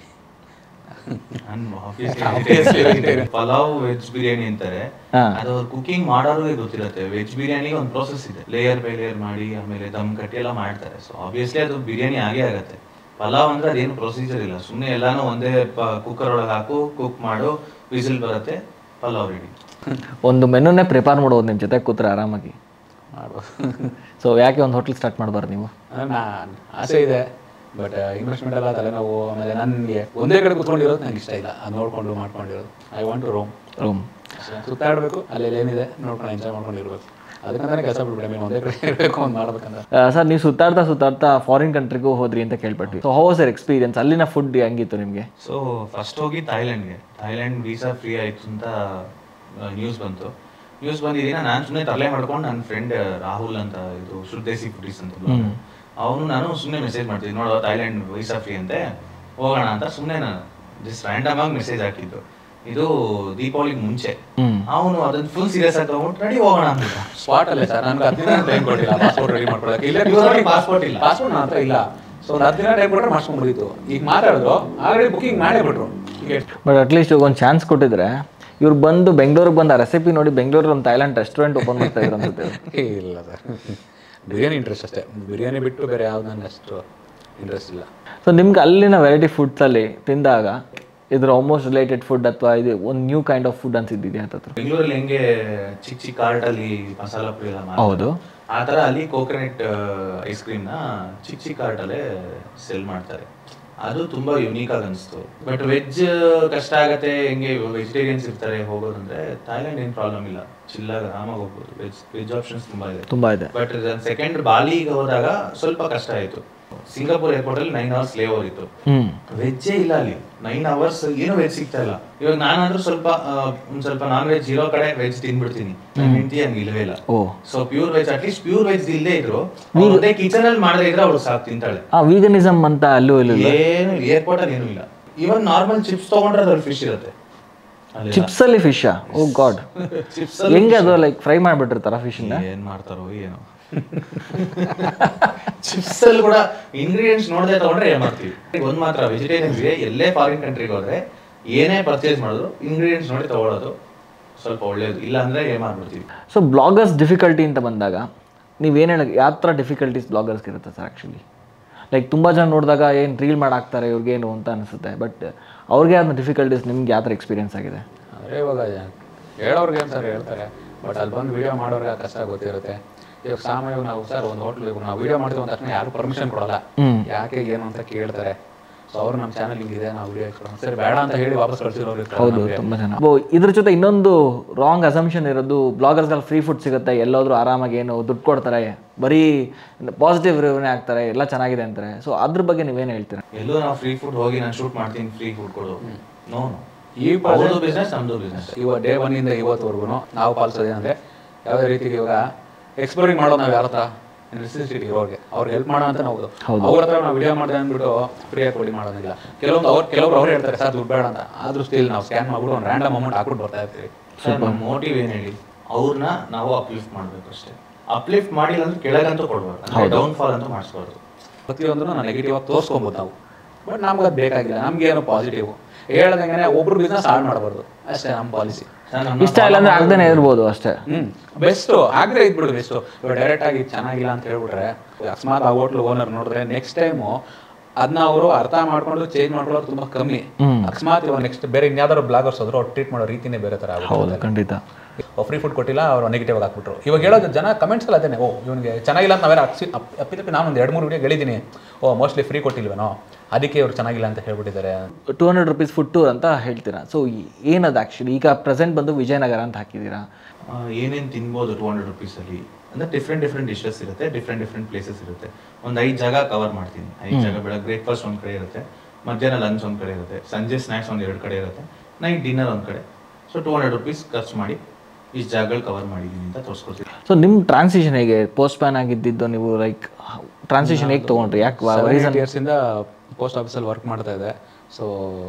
pulao veg biryani ಅಂತಾರೆ ಹಾ. ಅದು ಅವ್ರು ಕುಕಿಂಗ್ ಮಾಡೋರಿಗೆ ಗೊತ್ತಿರುತ್ತೆ ವೆಜ್ ಬಿರಿಯಾನಿ ಒಂದು ಪ್ರೋಸೆಸ್ ಇದೆ ಲೇಯರ್ ಬೈ ಲೇಯರ್ ಮಾಡಿ ಆಮೇಲೆ ದಮ್ ಕಟ್ಟಿ ಎಲ್ಲ ಮಾಡ್ತಾರೆ ಸೊ ಆಬ್ವಿಯಸ್ಲಿ ಅದು ಬಿರಿಯಾನಿ ಆಗೇ ಆಗತ್ತೆ ಪಲಾವ್ ಅಂದ್ರೆ ಅದೇನು ಪ್ರೊಸೀಜರ್ ಇಲ್ಲ ಸುಮ್ಮನೆ ಎಲ್ಲಾನು ಒಂದೇ ಕುಕ್ಕರ್ ಒಳಗೆ ಹಾಕು ಕುಕ್ ಮಾಡು ವಿಸಿಲ್ ಬರುತ್ತೆ ಪಲಾವ್ ರೆಡಿ ಒಂದು ಮೆನುನೇ ಪ್ರಿಪೇರ್ ಮಾಡೋದು ನಿಮ್ಮ ಜೊತೆ ಕೂತ್ರೆ ಆರಾಮಾಗಿ ಮಾಡ್ಬೋದು ಸೊ ಯಾಕೆ ಒಂದು ಹೋಟ್ಲ್ ಸ್ಟಾರ್ಟ್ ಮಾಡಬಾರ್ದು ನೀವು ನಾನು ಆಸೆ ಇದೆ ಬಟ್ ಇನ್ವೆಸ್ಟ್ಮೆಂಟ್ ಎಲ್ಲ ತಲೆನೋವು ಆಮೇಲೆ ನನಗೆ ಒಂದೇ ಕಡೆ ಕುತ್ಕೊಂಡಿರೋದು ನಂಗೆ ಇಷ್ಟ ಇಲ್ಲ ಅದು ನೋಡ್ಕೊಂಡು ಮಾಡ್ಕೊಂಡಿರೋದು I want to roam room ಸುತ್ತಾಡಬೇಕು ಅಲ್ಲಿ ಏನಿದೆ ನೋಡ್ಕೊಂಡು ಎಂಜಾಯ್ ಮಾಡ್ಕೊಂಡಿರ್ಬೇಕು ಅದಕ್ಕಂತಾನೆ ಕೆಲಸ ಬಿಡ್ಬಿಟ್ಟೆ ಮೇಲೆ ಒಂದೇ ಕಡೆ ಇರಬೇಕು ಅಂತ ಮಾಡ್ಬೇಕಂತ ಸರ್ ನೀವು ಸುತ್ತಾಡ್ತಾ ಸುತ್ತಾಡ್ತಾ ಫಾರಿನ್ ಕಂಟ್ರಿಗೂ ಹೋದ್ರಿ ಅಂತ ಕೇಳ್ಪಟ್ವಿ ಸೊ ಹೌ ಸರ್ ಎಕ್ಸ್ಪೀರಿಯನ್ಸ್ ಅಲ್ಲಿನ ಫುಡ್ ಹೆಂಗಿತ್ತು ನಿಮಗೆ ಸೊ ಫಸ್ಟ್ ಹೋಗಿ ಥೈಲ್ಯಾಂಡ್ಗೆ ಥೈಲ್ಯಾಂಡ್ ವೀಸಾ ಫ್ರೀ ಆಯ್ತು ಅಂತ ನ್ಯೂಸ್ ಬಂತು ನ್ಯೂಸ್ ಬಂದಿದ್ದೀನ ನಾನು ಸುಮ್ಮನೆ ತರಲೆ ಮಾಡ್ಕೊಂಡು ನನ್ನ ಫ್ರೆಂಡ್ ರಾಹುಲ್ ಅಂತ ಇದು ಶುದ್ಧೇಸಿ ಫುಡೀಸ್ ಅಂತ ಅವನು ನಾನು ಸುಮ್ಮನೆ ಮೆಸೇಜ್ ಮಾಡ್ತಿದ್ದೆ ನೋಡೋ ಥೈಲ್ಯಾಂಡ್ ವೀಸಾ ಫ್ರೀ ಅಂತೆ ಹೋಗೋಣ ಅಂತ ಸುಮ್ಮನೆ ನಾನು ಜಸ್ಟ್ ರ್ಯಾಂಡಮ್ ಆಗಿ ಮೆಸೇಜ್ ಹಾಕಿದ್ದು ಇದು ದೀಪಾವಳಿಗೆ ಮುಂಚೆ ಅವನು ಅದನ್ನ ಫುಲ್ ಸೀರಿಯಸ್ ಆಗಿ ತಗೊಂಡು ರೆಡಿ ಹೋಗೋಣ ಅಂತ ಸ್ಪಾಟ್ ಅಲ್ಲೇ ಸರ್ ನನಗೆ ಹತ್ತು ದಿನ ಟೈಮ್ ಕೊಟ್ಟಿಲ್ಲ ಪಾಸ್ಪೋರ್ಟ್ ರೆಡಿ ಮಾಡ್ಕೊಳ್ಳೋಕೆ ಇಲ್ಲ ಇವ್ರಲ್ಲಿ passport ಇಲ್ಲ. ಪಾಸ್ಪೋರ್ಟ್ ನನ್ನ ಹತ್ರ ಇಲ್ಲ ಸೊ ಒಂದು ಹತ್ತು ದಿನ ಟೈಮ್ ಕೊಟ್ಟರೆ ಮಾಡ್ಸ್ಕೊಂಡ್ಬಿಟ್ಟಿತ್ತು ಈಗ ಮಾತಾಡಿದ್ರು ಆಲ್ರೆಡಿ ಬುಕಿಂಗ್ ಮಾಡೇ ಬಿಟ್ರು ಈಗ ಬಟ್ ಅಟ್ಲೀಸ್ಟ್ ಒಂದು ಚಾನ್ಸ್ ಕೊಟ್ಟಿದ್ರೆ ಇವ್ರು ಬಂದು ಬೆಂಗಳೂರಿಗೆ ಬಂದು ಆ ರೆಸಿಪಿ ನೋಡಿ ಬೆಂಗಳೂರಲ್ಲಿ ಒಂದು ಥೈಲ್ಯಾಂಡ್ ರೆಸ್ಟೋರೆಂಟ್ ಓಪನ್ ಮಾಡ್ತಾ ಇದ್ರು ಅನ್ಸುತ್ತೆ ಇಲ್ಲ ಸರ್ ಬಿರಿಯಾನಿ ಇಂಟ್ರೆಸ್ಟ್ ಅಷ್ಟೇ ಬಿರಿಯಾನಿ ಬಿಟ್ಟು ಬೇರೆ ಯಾವ್ದು ನನಗೆ ಅಷ್ಟು ಇಂಟ್ರೆಸ್ಟ್ ಇಲ್ಲ ಸೊ ನಿಮ್ಗೆ ಅಲ್ಲಿನ ವೆರೈಟಿ ಫುಡ್ಸಲ್ಲಿ ತಿಂದಾಗ ಇದ್ರ ಆಲ್ಮೋಸ್ಟ್ ರಿಲೇಟೆಡ್ ಫುಡ್ ಅಥವಾ ಇದು ಒಂದು ನ್ಯೂ ಕೈಂಡ್ ಆಫ್ ಫುಡ್ ಅನ್ಸಿದ್ದಿದೆ ಅಂತ ಬೆಂಗಳೂರಲ್ಲಿ ಹೆಂಗೆ ಚಿಕ್ಕ ಚಿಕ್ಕ ಕಾರ್ಟ್ ಅಲ್ಲಿ ಮಸಾಲಾ ಪುರಿ ಎಲ್ಲ ಮಾಡ್ತಾರೆ. ಹೌದು. ಆ ತರ ಅಲ್ಲಿ ಕೋಕೋನಟ್ ಐಸ್ ಕ್ರೀಮ್ ನ ಚಿಕ್ಕ ಚಿಕ್ಕ ಕಾರ್ಟ್ ಅಲ್ಲೇ ಸೆಲ್ ಮಾಡ್ತಾರೆ ಅದು ತುಂಬಾ ಯುನೀಕ್ ಆಗಿ ಅನಿಸ್ತು ಬಟ್ ವೆಜ್ ಕಷ್ಟ ಆಗತ್ತೆ ಹೆಂಗೆ ವೆಜಿಟೇರಿಯನ್ಸ್ ಇರ್ತಾರೆ ಹೋಗೋದಂದ್ರೆ ಥೈಲ್ಯಾಂಡ್ ಏನ್ ಪ್ರಾಬ್ಲಮ್ ಇಲ್ಲ ಚಿಲ್ಲಾಗಿ ಆರಾಮಾಗಿ ಹೋಗ್ಬೋದು ವೆಜ್ ವೆಜ್ ಆಪ್ಷನ್ಸ್ ತುಂಬಾ ಇದೆ ತುಂಬ ಇದೆ ಬಟ್ ಸೆಕೆಂಡ್ ಬಾಲಿಗೆ ಹೋದಾಗ ಸ್ವಲ್ಪ ಕಷ್ಟ ಆಯ್ತು ಸಿಂಗಾಪುರ್ ಏರ್ಪೋರ್ಟ್ ಅಲ್ಲಿ ನೈನ್ ಅವರ್ಸ್ ಲೇ ಓವರ್ ಇತ್ತು ಹ್ಞೂ ವೆಜ್ಜೇ ಇಲ್ಲ ಅಲ್ಲಿ ನೈನ್ ಅವರ್ಸ್ ಏನು ವೆಜ್ ಸಿಗ್ತಾ ಇಲ್ಲ ಇವಾಗ ನಾನಾದ್ರೂ ಸ್ವಲ್ಪ ಆ, ಒಂದ್ ಸ್ವಲ್ಪ ನಾನ್ ವೆಜ್ ಇರೋ ಕಡೆ ವೆಜ್ ತಿನ್ಬಿಡ್ತೀನಿ ನನ್ನ ಹೆಂಡತಿ ಹಂಗೆ ಇಲ್ಲವೇ ಇಲ್ಲ ಓ so pure veg at least pure veg ಇಲ್ಲದೆ ಇದ್ರು ಅದೇ ಕಿಚನ್ ಅಲ್ಲಿ ಮಾಡದೇ ಇದ್ರೆ ಅವ್ರು ಸಾಕು ತಿಂತಾಳೆ ಆ ವೀಗನಿಸಮ್ ಅಂತ ಅಲ್ಲೂ ಇಲ್ಲೂ ಇಲ್ಲ ಏನು ಏರ್ಪೋರ್ಟ್ ಅಲ್ಲಿ ಏನೂ ಇಲ್ಲ ಇವನ್ ನಾರ್ಮಲ್ ಚಿಪ್ಸ್ ತಗೊಂಡ್ರೆ ಅದ್ರಲ್ಲಿ ಫಿಶ್ ಇರುತ್ತೆ ಚಿಪ್ಸಲ್ಲಿ ಫಿಶಾ ಓ ಗಾಡ್ ಚಿಪ್ಸ್ ಹೆಂಗೆ ಅದು ಲೈಕ್ ಫ್ರೈ ಮಾಡಿಬಿಟ್ಟಿರ್ತಾರ ಫಿಶನ್ನ ಏನ್ ಮಾಡ್ತಾರೋ ಏನೋ ಚಿಪ್ಸ್ ಅಲ್ಲಿ ಕೂಡ ಇಂಗ್ರೀಡಿಯೆಂಟ್ಸ್ ನೋಡದೆ ತಗೊಂಡ್ರೆ ಏನ್ ಮಾಡ್ತೀವಿ ಒಂದ್ ಮಾತ್ರ ವೆಜಿಟೇರಿಯನ್ಸ್ ಗೆ ಎಲ್ಲೇ ಫಾರಿನ್ ಕಂಟ್ರಿಗೆ ಹೋದ್ರೆ ಏನೇ ಪರ್ಚೇಸ್ ಮಾಡಿದ್ರು ಇಂಗ್ರೀಡಿಯೆಂಟ್ಸ್ ನೋಡಿ ತಗೊಳ್ಳೋದು ಸ್ವಲ್ಪ ಒಳ್ಳೇದು ಇಲ್ಲ ಅಂದ್ರೆ ಏನ್ ಮಾಡ್ಬಿಡ್ತೀವಿ ಸೊ ಬ್ಲಾಗರ್ಸ್ ಡಿಫಿಕಲ್ಟಿ ಅಂತ ಬಂದಾಗ ನೀವೇನು ಹೇಳ ಯಾವ ಥರ ಡಿಫಿಕಲ್ಟೀಸ್ ಬ್ಲಾಗರ್ಸ್ಗೆ ಇರುತ್ತೆ ಸರ್ ಆ್ಯಕ್ಚುಲಿ ಲೈಕ್ ತುಂಬ ಜನ ನೋಡಿದಾಗ ಏನು ರೀಲ್ ಮಾಡಾಕ್ತಾರೆ ಇವ್ರಿಗೇನು ಅಂತ ಅನಿಸುತ್ತೆ ಬಟ್ ಅವ್ರಿಗೆ ಆದ ಡಿಫಿಕಲ್ಟೀಸ್ ನಿಮ್ಗೆ ಯಾವ ಥರ ಎಕ್ಸ್ಪೀರಿಯನ್ಸ್ ಆಗಿದೆ ಅಂದರೆ ಇವಾಗ ಹೇಳೋರ್ಗೆ ಸರ್ ಹೇಳ್ತಾರೆ ಬಟ್ ಅಲ್ಲಿ ಬಂದು ವಿಡಿಯೋ ಮಾಡೋರ್ಗೆ ಆ ಕಷ್ಟ ಗೊತ್ತಿರುತ್ತೆ ಇವಾಗ ಸಾಮಾನ್ಯವಾಗಿ ನಾವು ಸರ್ ಒಂದು ಹೋಟ್ಲ್ ನಾವು ವಿಡಿಯೋ ಮಾಡ್ತೀವಿ ಅಂದ ತಕ್ಷಣ ಯಾರು ಪರ್ಮಿಷನ್ ಕೊಡಲ್ಲ ಯಾಕೆ ಏನು ಅಂತ ಕೇಳ್ತಾರೆ ಸೊ ಅವ್ರು ನಮ್ಮ ಚಾನಲ್ ಹಿಂಗಿದೆ ನಾವು ವಿಡಿಯೋ ಸರಿ ಬೇಡ ಅಂತ ಹೇಳಿ ವಾಪಸ್ ಕಳ್ಸಿರೋರು ಇರ್ತಾರೆ ಹೌದು ನಮ್ಗೆ. ತುಂಬ ಜನ ಓ, ಇದ್ರ ಜೊತೆ ಇನ್ನೊಂದು ರಾಂಗ್ ಅಸಂಪ್ಷನ್ ಇರೋದು ಬ್ಲಾಗರ್ಸ್ಗಳು ಫ್ರೀ ಫುಡ್ ಸಿಗುತ್ತೆ ಎಲ್ಲೋದ್ರೂ ಆರಾಮಾಗಿ ಏನು ದುಡ್ಡು ಕೊಡ್ತಾರೆ ಬರೀ ಪಾಸಿಟಿವ್ ರಿವ್ಯೂನೇ ಆಗ್ತಾರೆ ಎಲ್ಲ ಚೆನ್ನಾಗಿದೆ ಅಂತಾರೆ ಸೊ ಅದ್ರ ಬಗ್ಗೆ ನೀವೇನು ಹೇಳ್ತೀರಾ ಎಲ್ಲೂ ನಾವು ಫ್ರೀ ಫುಡ್ ಹೋಗಿ ನಾನು ಶೂಟ್ ಮಾಡ್ತೀನಿ ಫ್ರೀ ಫುಡ್ ಕೊಡು ನೋ ಈ ಅವ್ರದ್ದು ಬಿಸ್ನೆಸ್ ನಮ್ದು ಬಿಸ್ನೆಸ್ ಇವಾಗ ಡೇ ಒನ್ನಿಂದ ಇವತ್ತುವರೆಗೂ ನಾವು ಪಾಲಿಸೋದೇನಂದ್ರೆ ಯಾವುದೇ ರೀತಿಗೆ ಇವಾಗ ಎಕ್ಸ್ಪ್ಲೋರಿಂಗ್ ಮಾಡೋದು ನಾವು ಯಾರ ಹತ್ರ ನೆಸೆಸಿಟಿ ಇರೋರಿಗೆ ಅವ್ರಿಗೆ ಹೆಲ್ಪ್ ಮಾಡೋಣ ಅಂತ ನಾವು ಅವ್ರ ಹತ್ರ ನಾವು ವಿಡಿಯೋ ಮಾಡಿದೆ ಅಂದ್ಬಿಟ್ಟು ಫ್ರೀಯಾಗಿ ಕೊಡಿ ಮಾಡೋದಿಲ್ಲ ಕೆಲವೊಂದು ಅವ್ರು ಕೆಲವರು ಅವ್ರು ಹೇಳ್ತಾರೆ ಸರ್ ದುಡ್ಡು ಬೇಡ ಅಂತ ಆದ್ರೂ ಸ್ಟಿಲ್ ನಾವು ಸ್ಕ್ಯಾನ್ ಮಾಡ್ಬಿಟ್ಟು ಒಂದು ರ್ಯಾಂಡಮ್ ಅಮೌಂಟ್ ಹಾಕ್ಬಿಟ್ಟು ಬರ್ತಾ ಇರ್ತೀವಿ ಸರ್ ನಮ್ಮ ಮೋಟಿವ್ ಏನ್ ಹೇಳಿ ಅವ್ರನ್ನ ನಾವು ಅಪ್ಲಿಫ್ಟ್ ಮಾಡ್ಬೇಕು ಅಷ್ಟೇ ಅಪ್ಲಿಫ್ಟ್ ಮಾಡಿಲ್ಲ ಅಂದ್ರೆ ಕೆಳಗಂತೂ ಕೊಡ್ಬಾರ್ದು ಅಂದ್ರೆ ಡೌನ್ ಫಾಲ್ ಅಂತ ಮಾಡಿಸ್ಬಾರ್ದು ಪ್ರತಿಯೊಂದನ್ನು ನಾವು ನೆಗೆಟಿವ್ ಆಗಿ ತೋರಿಸ್ಕೊಬೋದು ನಾವು ಬಟ್ ನಮ್ಗೆ ಅದು ಬೇಕಾಗಿಲ್ಲ ನಮ್ಗೆ ಏನು ಪಾಸಿಟಿವ್ ಹೇಳ್ದಂಗೆ ಒಬ್ರು ಬಿಸ್ನೆಸ್ ಹಾಳು ಮಾಡಬಾರ್ದು ಅಷ್ಟೇ ನಮ್ಮ ಪಾಲಿಸಿ ಇಷ್ಟ ಇಲ್ಲ ಅಂದ್ರೆ ಆಗದೇನೆ ಇರ್ಬೋದು ಅಷ್ಟೇ ಹ್ಮ್ ಬೆಸ್ಟ್ ಆಗ್ರೆ ಇದ್ಬಿಡು ಬೆಸ್ಟ್ ಇವಾಗ ಡೈರೆಕ್ಟ್ ಆಗಿ ಚೆನ್ನಾಗಿಲ್ಲ ಅಂತ ಹೇಳ್ಬಿಟ್ರೆ ಅಕಸ್ಮಾತ್ ಆ ಹೋಟ್ಲ್ ಓನರ್ ನೋಡಿದ್ರೆ ನೆಕ್ಸ್ಟ್ ಟೈಮು ಅದನ್ನ ಅವರು ಅರ್ಥ ಮಾಡ್ಕೊಂಡು ಚೇಂಜ್ ಮಾಡ್ಕೊಳ್ಳೋದು ತುಂಬಾ ಕಮ್ಮಿ ಅಕಸ್ಮಾತ್ ಇವಾಗ ನೆಕ್ಸ್ಟ್ ಬೇರೆ ಇನ್ಯಾವ್ದಾದ್ರು ಬ್ಲಾಗರ್ಸ್ ಹೋದ್ರು ಅವ್ರು ಟ್ರೀಟ್ ಮಾಡೋ ರೀತಿನೇ ಬೇರೆ ತರ ಹೌದು ಖಂಡಿತ ಫ್ರೀ ಫುಡ್ ಕೊಟ್ಟಿಲ್ಲ ಅವ್ರು ನೆಗೆಟಿವ್ ಆಗಿ ಹಾಕ್ಬಿಟ್ರು ಇವಾಗ ಹೇಳೋದು ಜನ ಕಮೆಂಟ್ಸ್ ಎಲ್ಲ ಅದೇನೆ ಓ ಇವನಿಗೆ ಚೆನ್ನಾಗಿಲ್ಲ ಅಂತ ನಾವೇನು ಅಪ್ಸಿ ಅಪ್- ಅಪ್ಪಿತಪ್ಪಿ ನಾನು ಒಂದು ಎರಡು ಮೂರು ವಿಡಿಯೋ ಹೇಳಿದ್ದೀನಿ ಓ ಮೋಸ್ಟ್ಲಿ ಫ್ರೀ ಕೊಟ್ಟಿಲ್ವೇನೋ ಅದಕ್ಕೆ ಇವ್ರು ಚೆನ್ನಾಗಿಲ್ಲ ಅಂತ ಹೇಳ್ಬಿಟ್ಟಿದ್ದಾರೆ two hundred rupees food tour ಅಂತ ಹೇಳ್ತೀರಾ ಸೊ ಏನದು ಆ್ಯಕ್ಚುಲಿ ಈಗ ಪ್ರೆಸೆಂಟ್ ಬಂದು ವಿಜಯನಗರ ಅಂತ ಹಾಕಿದ್ದೀರಾ ಆ, ಏನೇನ್ ತಿನ್ಬೋದು ಟೂ ಹಂಡ್ರೆಡ್ ರುಪೀಸ್ ಅಲ್ಲಿ ಅಂದ್ರೆ ಡಿಫ್ರೆಂಟ್ ಡಿಫ್ರೆಂಟ್ ಡಿಶಸ್ ಇರುತ್ತೆ ಡಿಫ್ರೆಂಟ್ ಡಿಫ್ರೆಂಟ್ ಪ್ಲೇಸಸ್ ಇರುತ್ತೆ ಒಂದು ಐದು ಜಾಗ ಕವರ್ ಮಾಡ್ತೀನಿ ಐದು ಜಾಗ ಬೆಳಗ್ಗೆ ಬ್ರೇಕ್ಫಾಸ್ಟ್ ಒಂದ್ ಕಡೆ ಇರುತ್ತೆ ಮಧ್ಯಾಹ್ನ ಲಂಚ್ ಒಂದ್ ಕಡೆ ಇರುತ್ತೆ ಸಂಜೆ ಸ್ನಾಕ್ಸ್ ಒಂದ್ ಎರಡು ಕಡೆ ಇರುತ್ತೆ ನೈಟ್ ಡಿನ್ನರ್ ಒಂದ್ ಕಡೆ ಸೊ ಟೂ ಹಂಡ್ರೆಡ್ ರುಪೀಸ್ ಖರ್ಚು ಮಾಡಿ ಇಷ್ಟು ಜಾಗಗಳು ಕವರ್ ಮಾಡಿದ್ದೀನಿ ಅಂತ ತೋರಿಸ್ಕೊಡ್ತೀನಿ ಸೊ ನಿಮ್ಮ ಟ್ರಾನ್ಸಿಷನ್ ಹೇಗೆ ಪೋಸ್ಟ್ ಮ್ಯಾನ್ ಆಗಿದ್ದಿದ್ದು ನೀವು ಲೈಕ್ ಟ್ರಾನ್ಸಿಷನ್ ಹೇಗೆ ತೊಗೊಂಡ್ರಿ ಯಾಕೆ ರೀಸನ್ ಇಯರ್ಸಿಂದ ಪೋಸ್ಟ್ ಆಫೀಸಲ್ಲಿ ವರ್ಕ್ ಮಾಡ್ತಾ ಇದ್ದೆ ಸೊ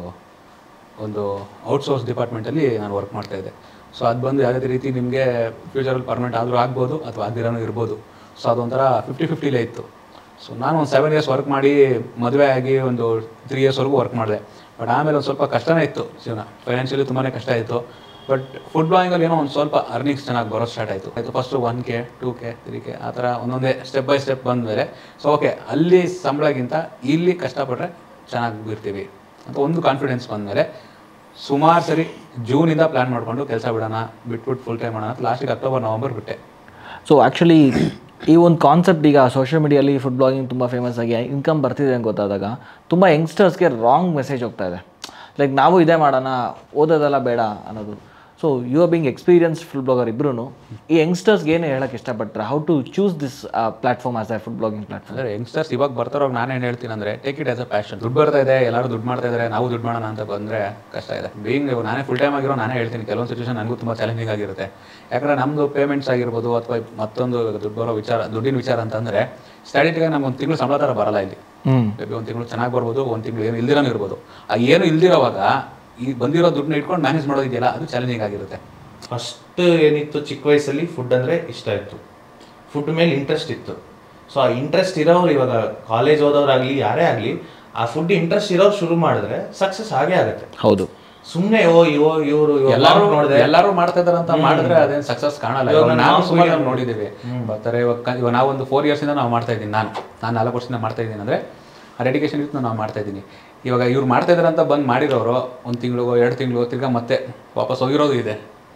ಒಂದು ಔಟ್ಸೋರ್ಸ್ ಡಿಪಾರ್ಟ್ಮೆಂಟಲ್ಲಿ ನಾನು ವರ್ಕ್ ಮಾಡ್ತಾ ಇದ್ದೆ ಸೊ ಅದು ಬಂದು ಯಾವುದೇ ರೀತಿ ನಿಮಗೆ ಫ್ಯೂಚರಲ್ಲಿ ಪರ್ಮನೆಂಟ್ ಆದರೂ ಆಗ್ಬೋದು ಅಥವಾ ಆಗದಿರೋನು ಇರ್ಬೋದು ಸೊ ಅದೊಂಥರ ಫಿಫ್ಟಿ ಫಿಫ್ಟಿಲೇ ಇತ್ತು ಸೊ ನಾನು ಒಂದು ಸೆವೆನ್ ಇಯರ್ಸ್ ವರ್ಕ್ ಮಾಡಿ ಮದುವೆ ಆಗಿ ಒಂದು ತ್ರೀ ಇಯರ್ಸ್ವರೆಗೂ ವರ್ಕ್ ಮಾಡಿದೆ ಬಟ್ ಆಮೇಲೆ ಒಂದು ಸ್ವಲ್ಪ ಕಷ್ಟನೇ ಇತ್ತು ಜೀವನ ಫೈನಾನ್ಷಿಯಲಿ ತುಂಬಾ ಕಷ್ಟ ಇತ್ತು ಬಟ್ ಫುಡ್ ಬ್ಲಾಗಿಂಗಲ್ಲಿ ಏನೋ ಒಂದು ಸ್ವಲ್ಪ ಅರ್ನಿಂಗ್ಸ್ ಚೆನ್ನಾಗಿ ಬರೋದು ಸ್ಟಾರ್ಟ್ ಆಯಿತು ಆಯಿತು first one K two K three K ಆ ಥರ ಒಂದೊಂದೇ ಸ್ಟೆಪ್ ಬೈ ಸ್ಟೆಪ್ ಬಂದಮೇಲೆ ಸೊ ಓಕೆ ಅಲ್ಲಿ ಸಂಬಳಗಿಂತ ಇಲ್ಲಿ ಕಷ್ಟಪಟ್ಟರೆ ಚೆನ್ನಾಗಿ ಬಿಡ್ತೀವಿ ಅಂತ ಒಂದು ಕಾನ್ಫಿಡೆನ್ಸ್ ಬಂದಮೇಲೆ ಸುಮಾರು ಸರಿ ಜೂನಿಂದ ಪ್ಲ್ಯಾನ್ ಮಾಡಿಕೊಂಡು ಕೆಲಸ ಬಿಡೋಣ ಬಿಟ್ಬಿಟ್ಟು ಫುಲ್ ಟೈಮ್ ಮಾಡೋಣ ಅಂತ ಲಾಸ್ಟಿಗೆ ಅಕ್ಟೋಬರ್ ನವಂಬರ್ ಬಿಟ್ಟೆ ಸೊ ಆ್ಯಕ್ಚುಲಿ ಈ ಒಂದು ಕಾನ್ಸೆಪ್ಟ್ ಈಗ ಸೋಷಿಯಲ್ ಮೀಡಿಯಲ್ಲಿ ಫುಡ್ ಬ್ಲಾಗಿಂಗ್ ತುಂಬ ಫೇಮಸ್ ಆಗಿ ಇನ್ಕಮ್ ಬರ್ತಿದೆ ಅಂತ ಗೊತ್ತಾದಾಗ ತುಂಬ ಯಂಗ್ಸ್ಟರ್ಸ್ಗೆ ರಾಂಗ್ ಮೆಸೇಜ್ ಹೋಗ್ತಾ ಇದೆ ಲೈಕ್ ನಾವು ಇದೇ ಮಾಡೋಣ ಓದೋದೆಲ್ಲ ಬೇಡ ಅನ್ನೋದು so you are being experience food blogger ಇಬ್ರು ಈ ಯಂಗ್ಸ್ಟರ್ಸ್ಗೆ ಏನು ಹೇಳಕ್ಕೆ ಇಷ್ಟಪಡ್ತಾರೆ how to choose this platform as a food blogging platform ಅಂದರೆ ಯಂಗ್ಸ್ಟರ್ಸ್ ಇವಾಗ ಬರ್ತಾರೋಗಿ ನಾನೇನು ಹೇಳ್ತೀನಿ ಅಂದರೆ take it as uh passion ದುಡ್ಡು ಬರ್ತಾ ಇದೆ ಎಲ್ಲರೂ ದುಡ್ಡು ಮಾಡ್ತಾ ಇದ್ದಾರೆ ನಾವು ದುಡ್ಡು ಮಾಡೋಣ ಅಂತ ಬಂದರೆ ಕಷ್ಟ ಇದೆ ಬೀಯಿಂಗ್ ನಾನೇ ಫುಲ್ ಟೈಮ್ ಆಗಿರೋ ನಾನೇ ಹೇಳ್ತೀನಿ ಕೆಲವೊಂದು ಸಿಚುವೇಶನ್ ನನಗೂ ತುಂಬ ಚಾಲೆಂಜಿಂಗ್ ಆಗಿರುತ್ತೆ ಯಾಕಂದರೆ ನಮ್ಮದು ಪೇಮೆಂಟ್ಸ್ ಆಗಿರ್ಬೋದು ಅಥವಾ ಮತ್ತೊಂದು ದುಡ್ಡು ಬರೋ ವಿಚಾರ ದುಡ್ಡಿನ ವಿಚಾರ ಅಂತಂದರೆ ಸ್ಟ್ಯಾಟಿಟಿಗಾಗಿ ನಮ್ಗೆ ಒಂದು ತಿಂಗಳು ಸಂಬಳ ಥರ ಬರಲ್ಲ ಇಲ್ಲಿ ಹ್ಞೂ ಮೇಬಿ ಒಂದು ತಿಂಗಳು ಚೆನ್ನಾಗಿ ಬರ್ಬೋದು ಒಂದು ತಿಂಗಳು ಏನು ಇಲ್ದಿರೋನು ಇರ್ಬೋದು ಆ ಏನು ಇಲ್ದಿರೋವಾಗ ಈ ಬಂದಿರೋ ದುಡ್ಡನ್ನ ಇಟ್ಕೊಂಡು ಮ್ಯಾನೇಜ್ ಮಾಡೋದಿದೆಯಲ್ಲ ಅದು ಚಾಲೆಂಜಿಂಗ್ ಆಗಿರುತ್ತೆ ಫಸ್ಟ್ ಏನಿತ್ತು ಚಿಕ್ಕ ವಯಸ್ಸಲ್ಲಿ ಫುಡ್ ಅಂದ್ರೆ ಇಷ್ಟ ಇತ್ತು ಫುಡ್ ಮೇಲೆ ಇಂಟ್ರೆಸ್ಟ್ ಇತ್ತು ಸೊ ಆ ಇಂಟ್ರೆಸ್ಟ್ ಇರೋರು ಇವಾಗ ಕಾಲೇಜ್ ಓದೋರಾಗ್ಲಿ ಯಾರೇ ಆಗಲಿ ಆ ಫುಡ್ ಇಂಟ್ರೆಸ್ಟ್ ಇರೋರು ಶುರು ಮಾಡಿದ್ರೆ ಸಕ್ಸಸ್ ಆಗೇ ಆಗುತ್ತೆ ಹೌದು ಸುಮ್ಮನೆ ಓ ಇವೋ ಇವರು ಎಲ್ಲರೂ ನೋಡಿದೆ ಎಲ್ಲರೂ ಮಾಡ್ತಾ ಇದಾರೆ ಅಂತ ಮಾಡಿದ್ರೆ ಅದೇನು ಸಕ್ಸಸ್ ಕಾಣಲ್ಲ ಇವಾಗ ಇವಾಗ ನಾವು ನಾವು ಸುಮಾರು ಜನ ನೋಡಿದ್ದೀವಿ ಬರ್ತಾರೆ ಇವಾಗ ಕ- ಇವಾಗ ನಾವು ಒಂದು ಫೋರ್ ಇಯರ್ಸಿಂದ ನಾವು ಮಾಡ್ತಾ ಇದ್ದೀನಿ ನಾನು ನಾನು ನಾಲ್ಕು ವರ್ಷದಿಂದ ಮಾಡ್ತಾ ಇದ್ದೀನಿ ಅಂದರೆ ಆ ಡೆಡಿಕೇಶನ್ ಇತ್ತು ನಾವು ಮಾಡ್ತಾ ಇದ್ದೀನಿ ಇವಾಗ ಇವ್ರು ಮಾಡ್ತಾ ಇದಾರೆ ಅಂತ ಬಂದು ಮಾಡಿರೋರು ಒಂದು ತಿಂಗಳು ಎರಡು ತಿಂಗಳು ತಿರ್ಗಾ ಮತ್ತೆ ವಾಪಸ್ ಹೋಗಿರೋದು ಇದೆ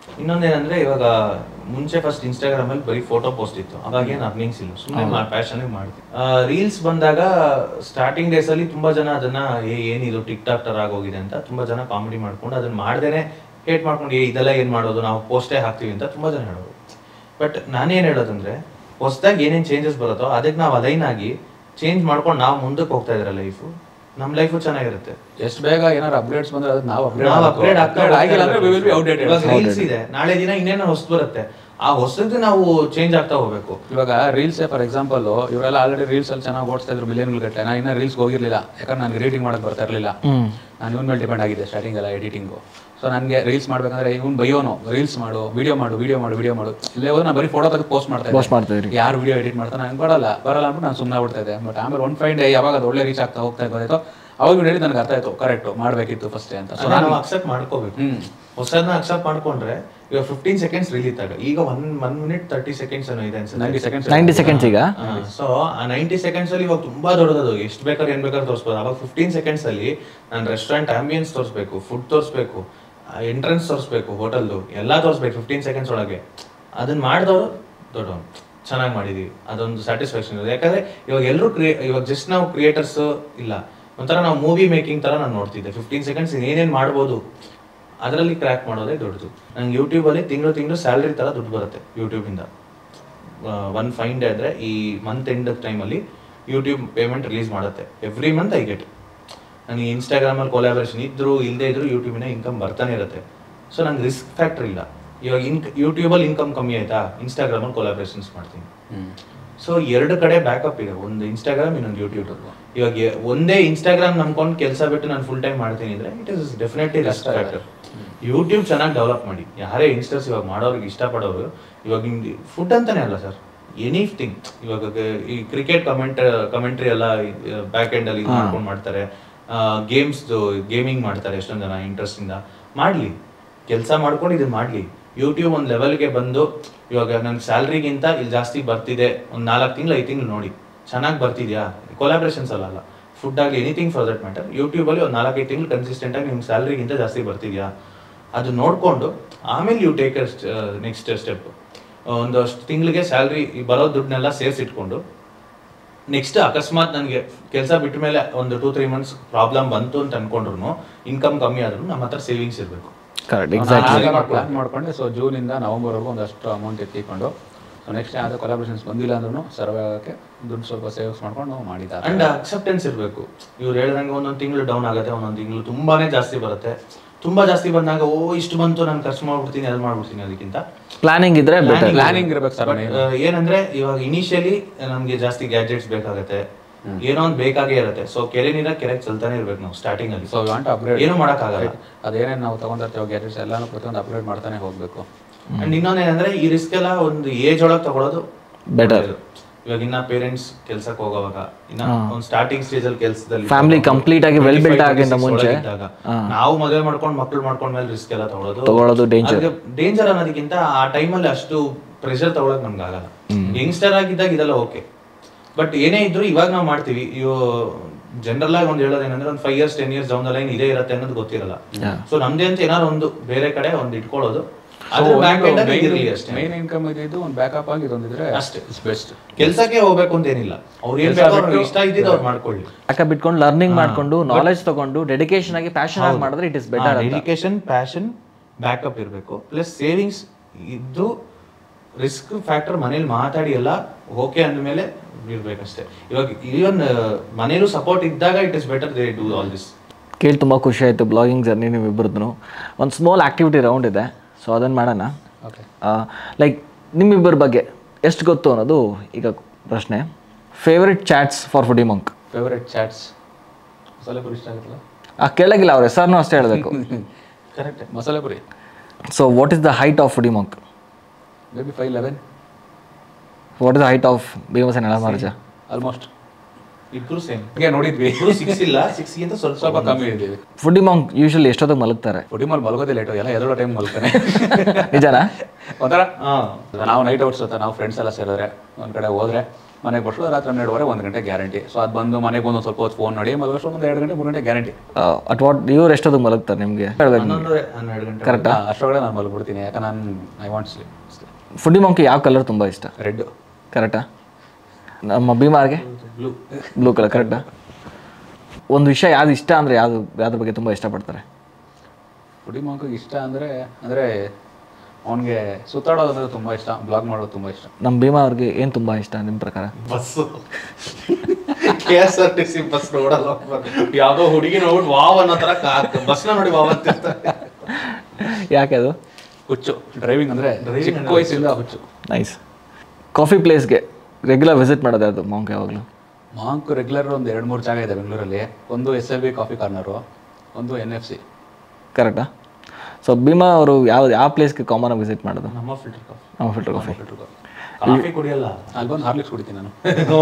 ಇನ್ನೊಂದೇನಂದ್ರೆ ಇವಾಗ ಮುಂಚೆ ಫಸ್ಟ್ ಇನ್ಸ್ಟಾಗ್ರಾಮ್ ಅಲ್ಲಿ ಬರೀ ಫೋಟೋ ಪೋಸ್ಟ್ ಇತ್ತು ಅವಾಗ ಏನು ಅರ್ನಿಂಗ್ಸ್ ಇಲ್ಲ ಸುಮ್ಮನೆ ಪ್ಯಾಷನ್ ಮಾಡ್ತೀವಿ ರೀಲ್ಸ್ ಬಂದಾಗ ಸ್ಟಾರ್ಟಿಂಗ್ ಡೇಸ್ ಅಲ್ಲಿ ತುಂಬಾ ಜನ ಅದನ್ನ ಏ ಏನಿದು ಟಿಕ್ ಟಾಕ್ ತರ ಆಗೋಗಿದೆ ಅಂತ ತುಂಬಾ ಜನ ಕಾಮಿಡಿ ಮಾಡ್ಕೊಂಡು ಅದನ್ನ ಮಾಡ್ದೇನೆ ಹೇಟ್ ಮಾಡ್ಕೊಂಡು ಏ ಇದೆಲ್ಲ ಏನ್ ಮಾಡೋದು ನಾವು ಪೋಸ್ಟೇ ಹಾಕ್ತೀವಿ ಅಂತ ತುಂಬಾ ಜನ ಹೇಳೋದು ಬಟ್ ನಾನೇನ್ ಹೇಳೋದಂದ್ರೆ ಹೊಸದಾಗಿ ಏನೇನ್ ಚೇಂಜಸ್ ಬರುತ್ತೋ ಅದಕ್ಕೆ ನಾವು ಅಲೈನ್ ಆಗಿ ಚೇಂಜ್ ಮಾಡ್ಕೊಂಡು ನಾವು ಮುಂದಕ್ಕೆ ಹೋಗ್ತಾ ಇದ್ರೆ ಲೈಫು ನಮ್ಮ ಲೈಫು ಚೆನ್ನಾಗಿರುತ್ತೆ ಎಷ್ಟು ಬೇಗ ಏನಾದ್ರು ಅಪ್ಡೇಟ್ಸ್ ಬಂದ್ರೆ ಅದು ನಾವು ನಾವು ಅಪ್ಗ್ರೇಡ್ ಅಪ್ಗ್ರೇಡ್ ಆಗಿಲ್ಲ ಅಂದ್ರೆ we will be outdated. Reels ಇದೆ ನಾಳೆ ದಿನ ಇನ್ನೇನೋ ಹೊಸ್ತು ಬರುತ್ತೆ ಆ ಹೊಸದು ನಾವು ಚೇಂಜ್ ಆಗ್ತಾ ಹೋಗ್ಬೇಕು ಇವಾಗ ರೀಲ್ಸ್ ಫಾರ್ ಎಕ್ಸಾಂಪಲ್ ಇವರೆಲ್ಲ ಆಲ್ರೆಡಿ ರೀಲ್ಸ್ ಅಲ್ಲಿ ಚೆನ್ನಾಗಿ ಓಡಿಸ್ತಾ ಇದ್ರು ಮಿಲಿಯನ್ ಗಟ್ಟಲೆ ನಾನು ಇನ್ನ ರೀಲ್ಸ್ ಹೋಗಿರ್ಲಿಲ್ಲ ಯಾಕಂದ್ರೆ ನನಗೆ ರೀಡಿಂಗ್ ಮಾಡಕ್ ಬರ್ತಾ ಇರಲಿಲ್ಲ ನಾನು ಇವನ್ ಮೇಲೆ ಡಿಪೆಂಡ್ ಆಗಿದೆ ಸ್ಟಾರ್ಟಿಂಗ್ ಎಲ್ಲ ಎಡಿಟಿಂಗು ಸೊ ನನಗೆ ರೀಲ್ಸ್ ಮಾಡ್ಬೇಕಂದ್ರೆ ಇವ್ನು ಬೈಯೋನು ರೀಲ್ಸ್ ಮಾಡು ವಿಡಿಯೋ ಮಾಡು ವಿಡಿಯೋ ಮಾಡು ವಿಡಿಯೋ ಮಾಡು ಇಲ್ಲೇ ಹೋದ್ರೆ ನಾನು ಬರೀ ಫೋಟೋ ತೆಗೆದು ಪೋಸ್ಟ್ ಮಾಡ್ತಾ Post ಮಾಡ್ತಾ ಇದ್ರಿ. ಯಾರು ವಿಡಿಯೋ ಎಡಿಟ್ ಮಾಡ್ತಾನೆ ನಂಗೆ ಬರಲ್ಲ ಬರಲ್ಲ ಅಂದ್ಬಿಟ್ಟು ನಾನು ಸುಮ್ಮನೆ ಬಿಡ್ತಾ ಇದ್ದೆ ಬಟ್ ಆಮೇಲೆ ಒನ್ ಫೈನ್ ಡೇ ಯಾವಾಗ ಅದು ಒಳ್ಳೆ ರೀಚ್ ಆಗ್ತಾ ಹೋಗ್ತಾ ಗೊತ್ತಾಯ್ತು ಅವಾಗ ಹೇಳಿ ನನಗೆ ಅರ್ಥ ಆಯ್ತು ಕರೆಕ್ಟ್ ಮಾಡಬೇಕಿತ್ತು ಫಸ್ಟ್ ಅಂತ ಸೊ ಅದನ್ನ ನಾವು ಅಕ್ಸೆಪ್ಟ್ ಮಾಡ್ಕೋಬೇಕು ಹೊಸದನ್ನ ಅಕ್ಸೆಪ್ಟ್ ಮಾಡ್ಕೊಂಡ್ರೆ ಇವಾಗ ಫಿಫ್ಟೀನ್ ಸೆಕೆಂಡ್ಸ್ ರೀಲ್ ಆಗ ಈಗ one one minute thirty seconds ಏನೋ ಇದೆ ಅನ್ಸುತ್ತೆ ನೈಂಟಿ ಸೆಕೆಂಡ್ಸ್ ನೈಂಟಿ ಸೆಕೆಂಡ್ಸ್ ಈಗ ಸೊ ಆ ನೈಂಟಿ ಸೆಕೆಂಡ್ಸ್ ಅಲ್ಲಿ ಇವಾಗ ತುಂಬಾ ದೊಡ್ಡದದು ಎಷ್ಟು ಬೇಕಾದ್ರೆ ಏನ್ ಬೇಕಾದ್ರೆ ತೋರಿಸ್ಬೋದು ಅವಾಗ ಫಿಫ್ಟೀನ್ ಸೆಕೆಂಡ್ಸ್ ಅಲ್ಲಿ ನಾನು ರೆಸ್ಟೋರೆಂಟ್ ಆಂಬಿಯನ್ಸ್ ತೋರಿಸ್ಬೇಕು ಫುಡ್ ತೋರಿಸ್ಬೇಕು ಎಂಟ್ರೆನ್ಸ್ ತೋರಿಸ್ಬೇಕು ಹೋಟೆಲ್ದು ಎಲ್ಲ ತೋರಿಸ್ಬೇಕು ಫಿಫ್ಟೀನ್ ಸೆಕೆಂಡ್ಸ್ ಒಳಗೆ ಅದನ್ನ ಮಾಡಿದವರು ದೊಡ್ಡವನು ಚೆನ್ನಾಗಿ ಮಾಡಿದೀವಿ ಅದೊಂದು ಸ್ಯಾಟಿಸ್ಫ್ಯಾಕ್ಷನ್ ಇದೆ ಯಾಕಂದ್ರೆ ಇವಾಗ ಎಲ್ಲರೂ ಕ್ರಿಯೇ ಇವಾಗ ಜಸ್ಟ್ ನಾವು ಕ್ರಿಯೇಟರ್ಸ್ ಇಲ್ಲ ಒಂಥರ ನಾವು ಮೂವಿ ಮೇಕಿಂಗ್ ತರ ನಾನು ನೋಡ್ತಿದ್ದೆ ಫಿಫ್ಟೀನ್ ಸೆಕೆಂಡ್ಸ್ ಏನೇನ್ ಮಾಡ್ಬೋದು ಅದರಲ್ಲಿ ಕ್ರ್ಯಾಕ್ ಮಾಡೋದೇ ದೊಡ್ಡದು ನಂಗೆ ಯೂಟ್ಯೂಬಲ್ಲಿ ತಿಂಗಳು ತಿಂಗಳು ಸ್ಯಾಲ್ರಿ ತರ ದುಡ್ಡು ಬರುತ್ತೆ ಯೂಟ್ಯೂಬಿಂದ ಒನ್ ಫೈನ್ ಡೇ ಆದರೆ ಈ ಮಂತ್ ಎಂಡ್ ಟೈಮಲ್ಲಿ ಯೂಟ್ಯೂಬ್ ಪೇಮೆಂಟ್ ರಿಲೀಸ್ ಮಾಡುತ್ತೆ ಎವ್ರಿ ಮಂತ್ ಐ ಗೆಟ್ ನನಗೆ ಇನ್ಸ್ಟಾಗ್ರಾಮಲ್ಲಿ ಕೊಲಾಬ್ರೇಷನ್ ಇದ್ರು ಇಲ್ಲದೆ ಇದ್ರು ಯೂಟ್ಯೂಬಿನ ಇನ್ಕಮ್ ಬರ್ತಾನೆ ಇರುತ್ತೆ ಸೊ ನಂಗೆ ರಿಸ್ಕ್ ಫ್ಯಾಕ್ಟರ್ ಇಲ್ಲ ಇವಾಗ ಇನ್ಕ್ ಯೂಟ್ಯೂಬಲ್ಲಿ ಇನ್ಕಮ್ ಕಮ್ಮಿ ಆಯ್ತಾ ಇನ್ಸ್ಟಾಗ್ರಾಮಲ್ಲಿ ಕೊಲಾಬ್ರೇಷನ್ಸ್ ಮಾಡ್ತೀನಿ ಸೊ ಎರಡು ಕಡೆ ಬ್ಯಾಕಪ್ ಇದೆ ಒಂದು ಇನ್ಸ್ಟಾಗ್ರಾಮ್ ಇನ್ನೊಂದು ಯೂಟ್ಯೂಬ್ ಇವಾಗ ಎ- ಒಂದೇ ಇನ್ಸ್ಟಾಗ್ರಾಮ್ ನಂಬ್ಕೊಂಡು ಕೆಲಸ ಬಿಟ್ಟು ನಾನು ಫುಲ್ ಟೈಮ್ ಮಾಡ್ತೀನಿ ಅಂದ್ರೆ it is definitely risk factor YouTube ಚೆನ್ನಾಗಿ ಡೆವಲಪ್ ಮಾಡಿ ಯಾರೇ ಇನ್ಸ್ಟರ್ಸ್ ಇವಾಗ ಮಾಡೋರಿಗೆ ಇಷ್ಟಪಡೋರು ಇವಾಗ ನಿಮ್ಗೆ ಫುಡ್ ಅಂತಾನೆ ಅಲ್ಲ ಸರ್ ಎನಿಥಿಂಗ್ ಇವಾಗ ಕ- ಈ ಕ್ರಿಕೆಟ್ ಕಮೆಂಟ್ ಕಮೆಂಟ್ರಿ ಎಲ್ಲ ಬ್ಯಾಕ್ ಎಂಡ್ ಅಲ್ಲಿ ಇದ್ ಮಾಡ್ಕೊಂಡು ಮಾಡ್ತಾರೆ ಗೇಮ್ಸ್ ಗೇಮಿಂಗ್ ಮಾಡ್ತಾರೆ ಎಷ್ಟೊಂದು ಜನ ಇಂಟ್ರೆಸ್ಟ್ ಇಂದ ಮಾಡ್ಲಿ ಕೆಲಸ ಮಾಡ್ಕೊಂಡು ಇದನ್ನ ಮಾಡ್ಲಿ ಯೂಟ್ಯೂಬ್ ಒಂದು ಲೆವೆಲ್ಗೆ ಬಂದು ಇವಾಗ ನನ್ನ ಸ್ಯಾಲ್ರಿಗಿಂತ ಇಲ್ಲಿ ಜಾಸ್ತಿ ಬರ್ತಿದೆ ಒಂದು ನಾಲ್ಕು ತಿಂಗಳು ಐದು ತಿಂಗಳು ನೋಡಿ ಚೆನ್ನಾಗಿ ಬರ್ತಿದ್ಯಾ ಕೊಲಾಬ್ರೇಷನ್ಸ್ ಅಲ್ಲ ಅಲ್ಲ ಫುಡ್ ಆಗಲಿ ಎನಿಥಿಂಗ್ ಫಾರ್ ದಟ್ ಮ್ಯಾಟರ್ ಯೂಟ್ಯೂಬಲ್ಲಿ ಒಂದು ನಾಲ್ಕೈದು ತಿಂಗಳು ಕನ್ಸಿಸ್ಟೆಂಟ್ ಆಗಿ ನಿಮ್ಮ ಸ್ಯಾಲ್ರಿಗಿಂತ ಜಾಸ್ತಿ ಬರ್ತಿದ್ಯಾ ಅದು ನೋಡಿಕೊಂಡು ಆಮೇಲೆ ಯು ಟೇಕ್ ನೆಕ್ಸ್ಟ್ ಸ್ಟೆಪ್ ಒಂದಷ್ಟು ತಿಂಗಳಿಗೆ ಸ್ಯಾಲ್ರಿ ಬರೋ ದುಡ್ಡನ್ನೆಲ್ಲ ಸೇರಿಸಿಟ್ಕೊಂಡು ನೆಕ್ಸ್ಟ್ ಅಕಸ್ಮಾತ್ ನನಗೆ ಕೆಲಸ ಬಿಟ್ಟ ಮೇಲೆ ಒಂದು ಟೂ ತ್ರೀ ಮಂತ್ಸ್ ಪ್ರಾಬ್ಲಮ್ ಬಂತು ಅಂತ ಅನ್ಕೊಂಡ್ರು ಇನ್ಕಮ್ ಕಮ್ಮಿ ಆದ್ರೂ ನಮ್ಮ ಹತ್ರ ಸೇವಿಂಗ್ಸ್ ಇರಬೇಕು ಕರೆಕ್ಟ್ ಎಕ್ಸಾಕ್ಟ್ಲಿ ಪ್ಲಾನ್ ಮಾಡ್ಕೊಂಡೆ ಸೊ ಜೂನಿಂದ ನವಂಬರ್ವರೆಗೂ ಒಂದಷ್ಟು ಅಮೌಂಟ್ ಎತ್ತಿಕೊಂಡು ಸೊ ನೆಕ್ಸ್ಟ್ ಯಾವ್ದು ಕೊಲಾಬ್ರೇಷನ್ಸ್ ಬಂದಿಲ್ಲ ಅಂದ್ರೂ ಸರ್ವೆ ಆಗೋಕ್ಕೆ ದುಡ್ಡು ಸ್ವಲ್ಪ ಸೇವ್ಸ್ ಮಾಡ್ಕೊಂಡು ಮಾಡಿದ್ದಾರೆ ಅಂಡ್ ಅಕ್ಸೆಪ್ಟೆನ್ಸ್ ಇರಬೇಕು ಇವ್ರು ಹೇಳ್ದಂಗೆ ಒಂದೊಂದು ತಿಂಗಳು ಡೌನ್ ಆಗುತ್ತೆ ಒಂದೊಂದು ತಿಂಗಳು ತುಂಬಾನೇ ಜಾಸ್ತಿ ಬರುತ್ತೆ ತುಂಬಾ ಜಾಸ್ತಿ ಬಂದಾಗ ಓ ಇಷ್ಟು ಬಂತು ನಾನು ಖರ್ಚು ಮಾಡ್ಬಿಡ್ತೀನಿ ಅದು ಮಾಡ್ಬಿಡ್ತೀನಿ ಅದಕ್ಕಿಂತ ಪ್ಲಾನಿಂಗ್ ಇದ್ರೆ ಬೆಟರ್ ಪ್ಲಾನಿಂಗ್ ಇರ್ಬೇಕು ಸರ್ But, ಆ, ಏನಂದ್ರೆ ಇವಾಗ ಇನಿಷಿಯಲಿ ನಮ್ಗೆ ಜಾಸ್ತಿ ಗ್ಯಾಜೆಟ್ಸ್ ಬೇಕಾಗತ್ತೆ ಏನೋ ಒಂದು ಬೇಕಾಗೇ ಇರುತ್ತೆ ಸೊ ಕೆರೆ ನೀರ ಕೆರೆಗೆ ಚಲ್ತಾನೆ ಇರ್ಬೇಕು ನಾವು ಸ್ಟಾರ್ಟಿಂಗ್ ಅಲ್ಲಿ ಸೊ ವಾಂಟ್ ಅಪ್ಗ್ರೇಡ್ ಏನು ಮಾಡಕ್ಕಾಗಲ್ಲ ಅದೇನೇನು ನಾವು ತಗೊಂಡಿರ್ತೀವಿ ಗ್ಯಾಜೆಟ್ಸ್ ಎಲ್ಲಾನು ಪ್ರತಿಯೊಂದು ಅಪ್ಗ್ರೇಡ್ ಮಾಡ್ತಾನೆ ಹೋಗಬೇಕು ಅಂಡ್ ಇನ್ನೊಂದೇನಂದ್ರೆ ಈ ರಿಸ್ಕ್ ಎಲ್ಲ ಒಂದು ಏಜ್ ಒಳಗೆ ತಗೊಳ್ಳೋದು Better. ಒಳ್ಳೇದು. ಇವಾಗ ಇನ್ನ ಪೇರೆಂಟ್ಸ್ ಕೆಲ್ಸಕ್ಕೆ ಹೋಗೋವಾಗ ಇನ್ನ ಒಂದು ಸ್ಟಾರ್ಟಿಂಗ್ ಸ್ಟೇಜ್ ಅಲ್ಲಿ ಕೆಲಸದಲ್ಲಿ Family complete ಆಗಿ well built ಆಗಿಂದ ಮುಂಚೆ. ನಾವು ಮದುವೆ ಮಾಡ್ಕೊಂಡು ಮಕ್ಳು ಮಾಡ್ಕೊಂಡ್ ಮೇಲೆ ರಿಸ್ಕ್ ಎಲ್ಲ ತಗೊಳ್ಳೋದು ತಗೊಳ್ಳೋದು danger. ಡೇಂಜರ್ ಅನ್ನೋದಕ್ಕಿಂತ ಆ ಟೈಮಲ್ಲಿ ಅಷ್ಟು ಪ್ರೆಷರ್ ತಗೊಳಕ್ ನಮ್ಗೆ ಆಗಲ್ಲ ಯಂಗ್ಸ್ಟರ್ ಆಗಿದ್ದಾಗ ಇದೆಲ್ಲ ಓಕೆ ಬಟ್ ಏನೇ ಇದ್ರು ಇವಾಗ ನಾವು ಮಾಡ್ತೀವಿ ಇವು ಜನರಲ್ ಆಗಿ ಒಂದು ಹೇಳೋದೇನಂದ್ರೆ ಒಂದು five years ten years down line ಇದೇ ಇರುತ್ತೆ ಅನ್ನೋದು ಗೊತ್ತಿರಲ್ಲ ಸೊ ನಮ್ದೇ ಅಂತ ಏನಾದ್ರು ಒಂದು ಬೇರೆ ಕಡೆ ಒಂದು ಇಟ್ಕೊಳ್ಳೋದು ಅದ್ರ back end ಅಲ್ಲಿ ಇರ್ಲಿ ಅಷ್ಟೇ ಮೈನ್ ಇನ್ಕಮ್ ಇದ್ದು ಒಂದು ಬ್ಯಾಕಪ್ ಆಗಿ ಇದೊಂದಿದ್ರೆ ಅಷ್ಟೇ. ಇಟ್ಸ್ ಬೆಸ್ಟ್ ಕೆಲ್ಸಕ್ಕೆ ಹೋಗ್ಬೇಕು ಅಂತ ಏನಿಲ್ಲ ಅವ್ರು ಏನ್ ಬೇಕೋ ಅವ್ರಿಗೆ ಇಷ್ಟ ಇದ್ದಿದ್ದು ಅವ್ರು ಮಾಡ್ಕೊಳ್ಳಿ ಯಾಕೆ ಬಿಟ್ಕೊಂಡು ಲರ್ನಿಂಗ್ ಮಾಡ್ಕೊಂಡು ನಾಲೆಜ್ ತಗೊಂಡು ಡೆಡಿಕೇಶನ್ ಆಗಿ ಪ್ಯಾಷನ್ ಆಗಿ ಮಾಡಿದ್ರೆ it is better dedication passion backup ಇರಬೇಕು ಪ್ಲಸ್ ಸೇವಿಂಗ್ಸ್ ಇದ್ದು ರಿಸ್ಕ್ ಫ್ಯಾಕ್ಟರ್ ಮನೇಲಿ ಮಾತಾಡಿ ಎಲ್ಲ ಓಕೆ ಅಂದಮೇಲೆ ಇರ್ಬೇಕಷ್ಟೇ ಇವಾಗ ಇವನ್ ಮನೇಲೂ ಸಪೋರ್ಟ್ ಇದ್ದಾಗ it is better they do all this ಕೇಳಿ ತುಂಬ ಖುಷಿ ಆಯಿತು ಬ್ಲಾಗಿಂಗ್ ಜರ್ನಿ ನಿಮ್ಮಿಬ್ಬರದ್ದು ಒಂದು ಸ್ಮಾಲ್ ಆ್ಯಕ್ಟಿವಿಟಿ ರೌಂಡ್ ಇದೆ ಸೊ ಅದನ್ನು ಮಾಡೋಣ ಓಕೆ ಲೈಕ್ ನಿಮ್ಮಿಬ್ಬರ ಬಗ್ಗೆ ಎಷ್ಟು ಗೊತ್ತು ಅನ್ನೋದು ಈಗ ಪ್ರಶ್ನೆ favourite chats for Foodie Monk favourite chats masala puri ಇಷ್ಟ ಆಗುತ್ತಲ್ಲ ಆ ಕೇಳಗಿಲ್ಲ ಅವ್ರ ಹೆಸರನ್ನು ಅಷ್ಟೇ ಹೇಳಬೇಕು correct masala puri so what is the height of Foodie Monk maybe five eleven what is the height of Bhimasena ಎಳಮಾರ್ಜ ಆಲ್ಮೋಸ್ಟ್ ಇಬ್ರು ಸೇಮ್ ಹೀಗೆ ನೋಡಿದ್ವಿ ಇಬ್ರು ಸಿಕ್ಸ್ ಇಲ್ಲ ಸಿಕ್ಸ್ ಗಿಂತ ಸ್ವಲ್ಪ ಸ್ವಲ್ಪ ಕಮ್ಮಿ ಇದ್ದೀವಿ ಫುಡಿ ಮಂಕ್ ಯೂಶಲಿ ಎಷ್ಟೊತ್ತಿಗೆ ಮಲಗ್ತಾರೆ ಫುಡಿ ಮಾಲ್ ಮಲಗೋದೇ ಲೇಟು ಎಲ್ಲ ಎದೋ ಟೈಮ್ ಮಲ್ತಾನೆ ನಿಜನಾ ಒಂಥರ ಹಾ ನಾವು ನೈಟ್ ಔಟ್ಸ್ ಅಂತ ನಾವು ಫ್ರೆಂಡ್ಸ್ ಎಲ್ಲ ಸೇರಿದ್ರೆ ಒಂದ್ ಕಡೆ ಹೋದ್ರೆ ಮನೆಗೆ ಬರ್ಸೋದು ರಾತ್ರಿ ಹನ್ನೆರಡುವರೆ ಒಂದು ಗಂಟೆ ಗ್ಯಾರಂಟಿ ಸೊ ಅದು ಬಂದು ಮನೆಗೆ ಒಂದು ಸ್ವಲ್ಪ ಹೊತ್ತು ಫೋನ್ ನೋಡಿ ಮದುವೆ ಒಂದು ಎರಡು ಗಂಟೆ ಮೂರು ಗಂಟೆ ಗ್ಯಾರಂಟಿ ಅಟ್ ವಾಟ್ ಇವ್ರು ಎಷ್ಟೊತ್ತಿಗೆ ಮಲಗ್ತಾರೆ ನಿಮಗೆ ಹೇಳ್ಬೇಕು ಹನ್ನೊಂದು ಹನ್ನೆರಡು ಗಂಟೆ ಕರೆಕ್ಟಾ ಅಷ್ಟರೊಳಗೆ ನಾನು ಮಲ್ಬಿಡ್ತೀನಿ ಯಾಕೆ ನಾನು I want sleep Foodie Monkey ಯಾವ ಕಲರ್ ತುಂಬ ಇಷ್ಟ ರೆಡ್ ಕರೆಕ್ಟಾ ನಮ್ಮ ಭೀಮಾರ್ಗೆ ಬ್ಲೂ ಬ್ಲೂ ಕಲರ್ ಕರೆಕ್ಟಾ ಒಂದು ವಿಷಯ ಯಾವ್ದು ಇಷ್ಟ ಅಂದರೆ ಯಾವುದು ಯಾವ್ದ್ರ ಬಗ್ಗೆ ತುಂಬ ಇಷ್ಟಪಡ್ತಾರೆ ಪುಡಿ ಮಕ್ಕಳಿಗೆ ಇಷ್ಟ ಅಂದರೆ ಅಂದರೆ ಅವನಿಗೆ ಸುತ್ತಾಡೋದು ಅಂದರೆ ತುಂಬ ಇಷ್ಟ ಬ್ಲಾಗ್ ಮಾಡೋದು ತುಂಬ ಇಷ್ಟ ನಮ್ಮ ಭೀಮಾ ಅವ್ರಿಗೆ ಏನು ತುಂಬ ಇಷ್ಟ ನಿಮ್ಮ ಪ್ರಕಾರ bus K S R T C bus ನೋಡಲ್ಲ ಯಾವುದೋ ಹುಡುಗಿ ನೋಡ್ಬಿಟ್ಟು ವಾವ್ ಅನ್ನೋ ಥರ ಬಸ್ನ ನೋಡಿ ವಾವ್ ಅಂತಿರ್ತಾರೆ ಯಾಕೆ ಅದು ಹುಚ್ಚು ಡ್ರೈವಿಂಗ್ ಅಂದರೆ ಚಿಕ್ಕ ವಯಸ್ಸಿಂದ ಹುಚ್ಚು ನೈಸ್ ಕಾಫಿ ಪ್ಲೇಸ್ಗೆ ರೆಗ್ಯುಲರ್ ವಿಸಿಟ್ ಮಾಡೋದು ಯಾವುದು ಮಾಂಕ್ ಯಾವಾಗಲೂ ಮಾಂಕ್ ರೆಗ್ಯುಲರ್ ಒಂದು ಎರಡು ಮೂರು ಜಾಗ ಇದೆ ಬೆಂಗಳೂರಲ್ಲಿ ಒಂದು S L B coffee corner ಒಂದು ಎನ್ ಎಫ್ ಸಿ ಕರೆಕ್ಟಾ ಸೊ ಭೀಮಾ ಅವರು ಯಾವ ಯಾವ ಪ್ಲೇಸ್ಗೆ ಕಾಮನ್ ಆಗಿ ವಿಸಿಟ್ ಮಾಡೋದು ನಮ್ಮ ಫಿಲ್ಟರ್ ಕಾಫಿ ನಮ್ಮ ಫಿಲ್ಟರ್ ಕಾಫಿ ಕಾಫಿ ಕುಡಿಯಲ್ಲ ಅಲ್ಲಿ ಬಂದು ಹಾರ್ಲಿಕ್ಸ್ ಕುಡಿತೀನಿ ನಾನು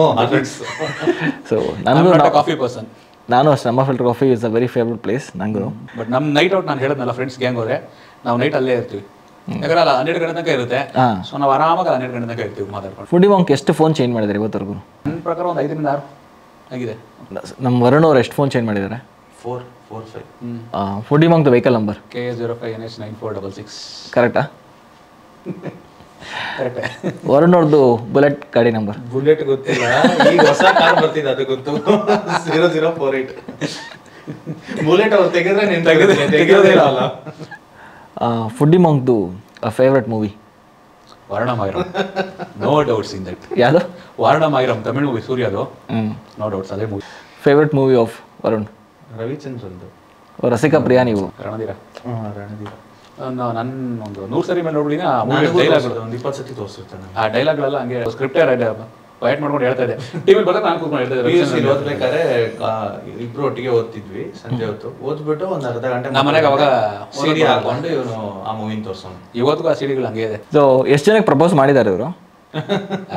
ಸೊ ನನಗೂ ಕಾಫಿ ಪರ್ಸನ್ ನಾನು ಅಷ್ಟೇ ನಮ್ಮ filter coffee is a very favourite place ನನಗೂ ಬಟ್ ನಮ್ಮ ನೈಟ್ ಔಟ್ ನಾನು ಹೇಳಿದ್ನಲ್ಲ ಫ್ರೆಂಡ್ಸ್ ಗ್ಯಾಂಗ್ ಹೋದ್ರೆ ನಾವು ನೈಟ್ ಅಲ್ಲೇ ಇರ್ತೀವಿ ಯಾಕಂದ್ರೆ ಅಲ್ಲ ಹನ್ನೆರಡು ಗಂಟೆ ತನಕ ಇರುತ್ತೆ ಹಾಂ ಸೊ ನಾವು ಆರಾಮಾಗಿ ಹನ್ನೆರಡು ಗಂಟೆ ತನಕ ಇರ್ತೀವಿ ಮಾತಾಡ್ಕೊಂಡು ಫುಡಿ ಮಾಂಕ್ ಎಷ್ಟು ಫೋನ್ ಚೇಂಜ್ ಮಾಡಿದ್ದಾರೆ ಇವತ್ತರೆಗೂ ನನ್ನ ಪ್ರಕಾರ ಒಂದು ಐದರಿಂದ ಆರು ಆಗಿದೆ ನಮ್ಮ ವರುಣ್ ಅವ್ರು ಎಷ್ಟು ಫೋನ್ ಚೇಂಜ್ ಮಾಡಿದ್ದಾರೆ four four five Foodie Monk vehicle number K A zero five N H nine four double six ಕರೆಕ್ಟಾ ಕರೆಕ್ಟ್ ವರುಣ್ ಅವ್ರದ್ದು ಬುಲೆಟ್ ಗಾಡಿ ನಂಬರ್ ಬುಲೆಟ್ ಗೊತ್ತಿಲ್ಲ ಈಗ ಹೊಸ ಕಾರ್ ಬರ್ತಿದೆ ಅದು ಗೊತ್ತು zero zero four eight Bullet ಅವ್ರು ತೆಗೆದ್ರೆ ನೀನು ತೆಗೆದ್ರೆ ತೆಗೆಯೋದೇ ಇಲ್ಲ ಫುಡ್ಡಿ ಮಾಂಕ್ದು favourite movie Varanamayiram no doubts in that ಯಾವುದು ವರ್ಣಮಾಯಿರಂ ತಮಿಳ್ ಮೂವಿ ಸೂರ್ಯದು ಹ್ಞೂ ನೋ ಡೌಟ್ಸ್ ಅದೇ movie favourite movie of Varun ರವಿಚಂದ್ರಂದು ರಸಿಕಾ ಪ್ರಿಯಾ ನೀವು ರಣಧೀರ ರಣದೀರ ನನ್ನ ಒಂದು ನೂರು ಸರಿ ಮೇಲೆ ನೋಡ್ಬಿಡಿ ಆ ಮೂವಿ ಡೈಲಾಗ್ಗಳು ಒಂದು ಇಪ್ಪತ್ತು ಸತಿ ತೋರಿಸಿರ್ತಾನೆ ಆ ಡೈಲಾಗ್ಗಳೆಲ್ಲ ಹಂಗೆ ಸ್ಕ್ರಿಪ್ಟೇ ಬಯಟ್ ಮಾಡ್ಕೊಂಡು ಹೇಳ್ತಾ ಇದ್ದೆ ಟಿವಿ ಬಂದಾಗ ನಾನು ಕೂತ್ಕೊಂಡು ಹೇಳ್ತಾ ಪಿ ಯು ಸಿ ಇದ್ದೆ ಓದ್ಬೇಕಾದ್ರೆ ಕಾ- ಇಬ್ರು ಒಟ್ಟಿಗೆ ಓದ್ತಿದ್ವಿ ಸಂಜೆ ಹೊತ್ತು ಓದ್ಬಿಟ್ಟು ಒಂದ್ ಅರ್ಧ ಗಂಟೆ ನಮ್ಮ ಮನೆಗೆ ಅವಾಗ ಸಿಡಿ ಹಾಕೊಂಡು ಇವನು ಆ ಮೂವಿನ ತೋರ್ಸೋನು ಇವತ್ತಿಗೂ ಆ ಸಿಡಿಗಳು ಹಂಗೆ ಇದೆ ಸೊ ಎಷ್ಟು ಜನಕ್ಕೆ ಪ್ರಪೋಸ್ ಮಾಡಿದ್ದಾರೆ ಇವರು ಆ,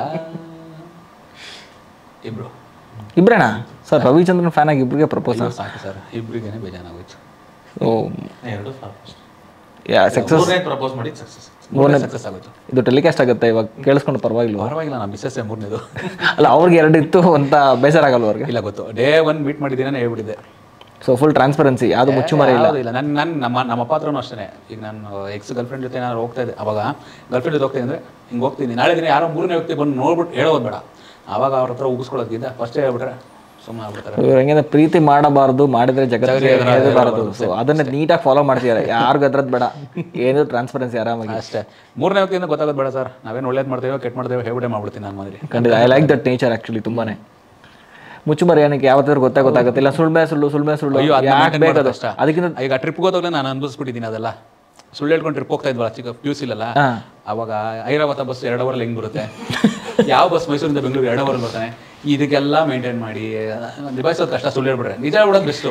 ಇಬ್ರು ಇಬ್ರೇನಾ ಸರ್ ರವಿಚಂದ್ರನ್ ಫ್ಯಾನ್ ಆಗಿ ಇಬ್ರಿಗೆ ಪ್ರಪೋಸ್ ಅಯ್ಯೋ, ಸಾಕು ಸರ್ ಇಬ್ರಿಗೇನೆ ಬೇಜಾನಾಗೋಯ್ತು ಓ ಎರಡು ಯಾ ಸಕ್ಸಸ್ ಮೂರನೇ ಪ್ರಪೋಸ್ ಮಾಡಿ ಸಕ್ಸಸ್ ಮೂರನೇ ಸಕ್ಸಸ್ ಆಗೋಯ್ತು ಇದು ಟೆಲಿಕಾಸ್ಟ್ ಆಗುತ್ತೆ ಇವಾಗ ಕೇಳಿಸ್ಕೊಂಡು ಪರವಾಗಿಲ್ವಾ ಪರವಾಗಿಲ್ಲ ನಮ್ಮ ಮಿಸ್ಸಸ್ ಮೂರನೇದು ಅಲ್ಲ ಅವ್ರಿಗೆ ಎರಡು ಇತ್ತು ಅಂತ ಬೇಸರ ಆಗಲ್ವ ಅವ್ರಿಗೆ ಇಲ್ಲ ಗೊತ್ತು ಡೇ ಒನ್ ಮೀಟ್ ಮಾಡಿದ್ದೀನೇ ಹೇಳ್ಬಿಟ್ಟಿದ್ದೆ ಸೊ ಫುಲ್ ಟ್ರಾನ್ಸ್ಪರೆನ್ಸಿ ಯಾವುದು ಮುಚ್ಚುಮರೆ ಇಲ್ಲ ಯಾವ್ದು ಇಲ್ಲ ನನ್ನ ನನ್ನ ನಮ್ಮ ನಮ್ಮ ಅಪ್ಪ ಹತ್ರನೂ ಅಷ್ಟೇ ಈಗ ನಾನು ಎಕ್ಸ್ ಗರ್ಲ್ ಫ್ರೆಂಡ್ ಜೊತೆ ನಾನು ಹೋಗ್ತಾ ಇದ್ದೆ ಅವಾಗ ಗರ್ಲ್ ಫ್ರೆಂಡ್ ಜೊತೆ ಹೋಗ್ತಾ ಅಂದರೆ ಹಿಂಗೆ ಹೋಗ್ತೀನಿ ನಾಳೆ ದಿನ ಯಾರೋ ಮೂರನೇ ವ್ಯಕ್ತಿ ಬಂದು ನೋಡ್ಬಿಟ್ಟು ಹೇಳೋದು ಬೇಡ ಆವಾಗ ಅವ್ರ ಹತ್ರ ಉಗಿಸ್ಕೊಳ್ಳೋದ್ಕಿಂತ ಫಸ್ಟೇ ಹೇಳ್ಬಿಟ್ರೆ ಸುಮ್ಮನೆ ಆಗ್ಬಿಡ್ತಾರೆ ಇವ್ರು ಹೆಂಗಂದ್ರೆ ಪ್ರೀತಿ ಮಾಡಬಾರ್ದು ಮಾಡಿದ್ರೆ ಜಗತ್ತಿಗೆ ಜಗತ್ತಿಗೆ ಎದುರಾದ್ರೆ ಹೆದರಬಾರದು ಎದುರಾದ್ರೆ ಸೊ ಅದನ್ನ ನೀಟಾಗಿ ಫಾಲೋ ಮಾಡ್ತಿದ್ದಾರೆ ಯಾರಿಗೂ ಅದ್ರದ್ದು ಬೇಡ ಏನು ಟ್ರಾನ್ಸ್ಪರೆನ್ಸಿ ಆರಾಮಾಗಿ ಅಷ್ಟೇ ಮೂರನೇ ವ್ಯಕ್ತಿಯಿಂದ ಗೊತ್ತಾಗೋದು ಬೇಡ ಸರ್ ನಾವೇನು ಒಳ್ಳೇದು ಮಾಡ್ತೇವೋ ಕೆಟ್ಟ ಮಾಡ್ತೇವೋ ಹೇಳ್ಬಿಟ್ಟೆ ಮಾಡ್ಬಿಡ್ತೀನಿ ನಾನು ಮನೇಲಿ ಖಂಡಿತ I like that nature actually ತುಂಬಾನೇ ಮುಚ್ಚುಮರೆ ಏನಕ್ಕೆ ಯಾವತ್ತಾದ್ರೂ ಗೊತ್ತೇ ಗೊತ್ತಾಗುತ್ತಿಲ್ಲ ಸುಳ್ಮೆ ಸುಳ್ಳು ಸುಳ್ಮೆ ಸುಳ್ಳು ಅಯ್ಯೋ ಅದನ್ನ ಯಾಕೆ maintain ಮಾಡೋದು ಬೇಕದು ಕಷ್ಟ. ಅದಕ್ಕಿಂತ ಈಗ ಟ್ರಿಪ್ಗೆ ಹೋದಾಗಲೇ ನಾನು ಅನ್ಭವಿಸ್ಬಿಟ್ಟಿದ್ದೀನಿ ಅದೆಲ್ಲ ಸುಳ್ಳು ಹೇಳ್ಕೊಂಡು ಟ್ರಿಪ್ ಹೋಗ್ತಾ ಇದ್ವಲ್ಲ ಚಿಕ್ಕ ಪಿ ಯು ಸಿಲಲ್ಲ ಹಾ. ಅವಾಗ ಐರಾವತ ಬಸ್ ಎರಡು ಅವರಲ್ಲಿ ಹೆಂಗ್ ಬರುತ್ತೆ ಯಾವ ಬಸ್ ಮೈಸೂರಿಂದ ಬೆಂಗಳೂರು ಎರಡು ಅವರ್ ಬರ್ತಾನೆ ಇದಕ್ಕೆಲ್ಲ ಮೇಂಟೈನ್ ಮಾಡಿ ನಿಭಾಯಿಸೋದು ಕಷ್ಟ ಸುಳ್ಳು ಹೇಳ್ಬಿಟ್ರೆ ನಿಜ ಹೇಳ್ಬಿಡೋದು ಬೆಸ್ಟು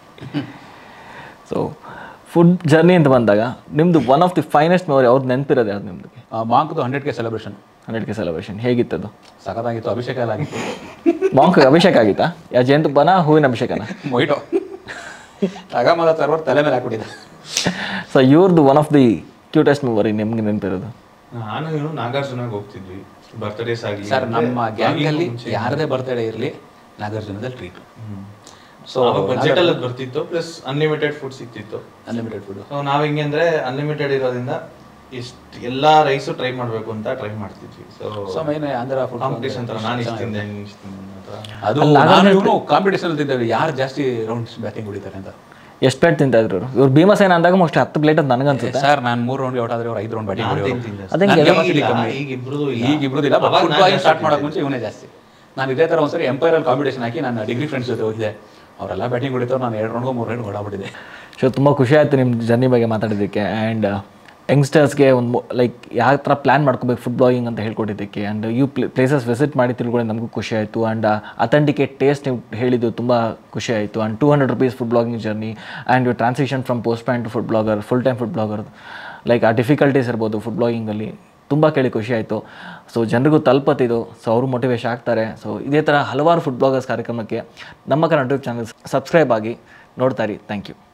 ಸೊ ಫುಡ್ ಜರ್ನಿ ಅಂತ ಬಂದಾಗ ನಿಮ್ದು one of the finest memory ಅವ್ರದ್ದು ನೆನಪಿರೋದು ಯಾವ್ದು ನಿಮ್ದು ಮಾಂಕ್ದು hundred K celebration hundred K celebration ಹೇಗಿತ್ತದು ಸಖತ್ತಾಗಿತ್ತು ಅಭಿಷೇಕ ಎಲ್ಲ ಆಗಿತ್ತು ಮಾಂಕ್ ಅಭಿಷೇಕ ಆಗಿತ್ತಾ ಯಾ ಜೇನುತುಪ್ಪನ ಹೂವಿನ ಅಭಿಷೇಕನ ಮೊಯ್ಟೋ ತಗಮದ ಸರ್ವರ್ ತಲೆ ಮೇಲೆ ಹಾಕ್ಬಿಟ್ಟಿದೆ ಸೊ ಇವ್ರದ್ದು one of the cutest memory ನಿಮ್ಗೆ ನೆನಪಿರೋದು ನಾನು ಇವನು ನಾಗಾರ್ಜುನಾಗ ಹೋಗ್ತಿದ್ವಿ ಬರ್ತ್ಡೇಸ್ ಆಗಲಿ ಸರ್ ನಮ್ಮ ಗ್ಯಾಂಗಲ್ಲಿ ಯಾರದೇ ಬರ್ತಡೇ ಇರಲಿ ನಾಗಾರ್ಜುನದಲ್ಲಿ ಟ್ರೀಟ್ ಸೊ ಬಜೆಟ್ ಅಲ್ಲಿ ಬರ್ತಿತ್ತು ಪ್ಲಸ್ ಅನ್ಲಿಮಿಟೆಡ್ ಫುಡ್ ಸಿಕ್ತಿತ್ತು ಅನ್ಲಿಮಿಟೆಡ್ ಫುಡ್ ಸೊ ನಾವ್ ಹೆಂಗೆ ಅಂದ್ರೆ ಅನ್ಲಿಮಿಟೆಡ್ ಇರೋದ್ರಿಂದ ಇಷ್ಟ ಎಲ್ಲಾ ರೈಸು ಟ್ರೈ ಮಾಡ್ಬೇಕು ಅಂತ ಟ್ರೈ ಮಾಡ್ತಿದ್ವಿ so so main Andhra food competition ತರ ನಾನು ಇಷ್ಟ ತಿಂದೆ ನೀನ್ ಇಷ್ಟ ತಿಂದೆ ಅನ್ನೋ ಥರ. ಅದು ನಾನು ಇವನು ಕಾಂಪಿಟೇಷನ್ ತಿಂತೇವೆ ಯಾರು ಜಾಸ್ತಿ ರೌಂಡ್ಸ್ ಬ್ಯಾಟಿಂಗ್ ಹೊಡಿತಾರೆ ಅಂತ ಎಷ್ಟು ಪ್ಲೇಟ್ ತಿಂತಾ ಇದ್ರು ಇವ್ರು ಇವ್ರು ಭೀಮಸೇನ ಅಂದಾಗ ಮೋಸ್ಟ್ ಹತ್ತು ಪ್ಲೇಟ್ ಅಂತ ನನಗನ್ಸುತ್ತೆ ಸರ್ ನಾನು ಮೂರು ರೌಂಡ್ ಔಟ್ ಆದ್ರೆ ಅವ್ರು ಐದು ರೌಂಡ್ ಬ್ಯಾಟಿಂಗ್ ನಾನ್ ಹೊಡಿಯೋರು ತಿಂತಿದ್ದೆ ಅದೇ ಅಷ್ಟೇ. ಎಲ್ಲ ಈಗ ಇಲ್ಲ, ಕಮ್ಮಿ. ಈಗ ಇಬ್ರದ್ದು ಇಲ್ಲ ಈಗ ಇಬ್ರದಿಲ್ಲ ಅವಾಗ ಫುಡ್ ನಾನ್ ಬಾಲ್ ಜಾಸ್ತಿ ಸ್ಟಾರ್ಟ್ ಮಾಡೋಕೆ ಮುಂಚೆ ಇವನೇ ಜಾಸ್ತಿ ನಾನು ಇದೇ ಥರ ಒಂದ್ಸರಿ ಎಂಪೈರಲ್ಲಿ ಕಾಂಪಿಟೇಷನ್ ಹಾಕಿ ನಾನು ಡಿಗ್ರಿ ಫ್ರೆಂಡ್ಸ್ ಜೊತೆ ಹೋಗಿದ್ದೆ ಅವರೆಲ್ಲ ಬ್ಯಾಟಿಂಗ್ ಹೊಡಿತಾರೆ ನಾನು ಎರಡು ರೌಂಡ್ಗೋ ಮೂರು ರೌಂಡ್ ಹೊಡಾಬಿಟ್ಟಿದೆ ಸೊ ತುಂಬ ಖುಷಿ ಆಯಿತು ನಿಮ್ಮ ಜರ್ನಿ ಬಗ್ಗೆ ಮಾತಾಡೋದಕ್ಕೆ ಆ್ಯಂಡ್ ಯಂಗ್ಸ್ಟರ್ಸ್ಗೆ ಒಂದು ಲೈಕ್ ಯಾವ ಥರ ಪ್ಲ್ಯಾನ್ ಮಾಡ್ಕೋಬೇಕು ಫುಡ್ ಬ್ಲಾಗಿಂಗ್ ಅಂತ ಹೇಳ್ಕೊಟ್ಟಿದ್ದಕ್ಕೆ ಆ್ಯಂಡ್ ಯು ಪ್ಲೇಸಸ್ ವಿಸಿಟ್ ಮಾಡಿ ತಿಳ್ಕೊಂಡು ನಮಗೂ ಖುಷಿ ಆಯಿತು ಆ್ಯಂಡ್ ಅಥೆಂಟಿಕೇಟ್ ಟೇಸ್ಟ್ ನೀವು ಹೇಳಿದ್ದು ತುಂಬ ಖುಷಿ ಆಯಿತು and two hundred rupees food blogging journey and you transition from post pan to food blogger full time food blogger like uh difficulties ಇರ್ಬೋದು ಫುಡ್ ಬ್ಲಾಗಿಂಗಲ್ಲಿ ತುಂಬ ಕೇಳಿ ಖುಷಿ ಆಯಿತು ಸೊ ಜನರಿಗೂ ತಲುಪತ್ತಿದು ಸೊ ಅವರು ಮೋಟಿವೇಶನ್ ಆಗ್ತಾರೆ ಸೊ ಇದೇ ಥರ ಹಲವಾರು ಫುಡ್ ಬ್ಲಾಗರ್ಸ್ ಕಾರ್ಯಕ್ರಮಕ್ಕೆ ನಮ್ಮ ಕನ್ನಡ ಯೂಟ್ಯೂಬ್ ಚಾನಲ್ ಸಬ್ಸ್ಕ್ರೈಬ್ ಆಗಿ ನೋಡ್ತಾ ಇರಿ ಥ್ಯಾಂಕ್ ಯು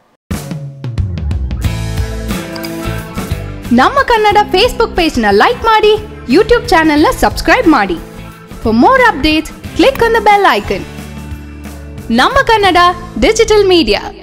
ನಮ್ಮ ಕನ್ನಡ ಫೇಸ್ಬುಕ್ ಪೇಜ್ನ ಲೈಕ್ ಮಾಡಿ ಯೂಟ್ಯೂಬ್ ಚಾನೆಲ್ನ ಸಬ್ಸ್ಕ್ರೈಬ್ ಮಾಡಿ For more updates, click on the bell icon. ನಮ್ಮ ಕನ್ನಡ ಡಿಜಿಟಲ್ ಮೀಡಿಯಾ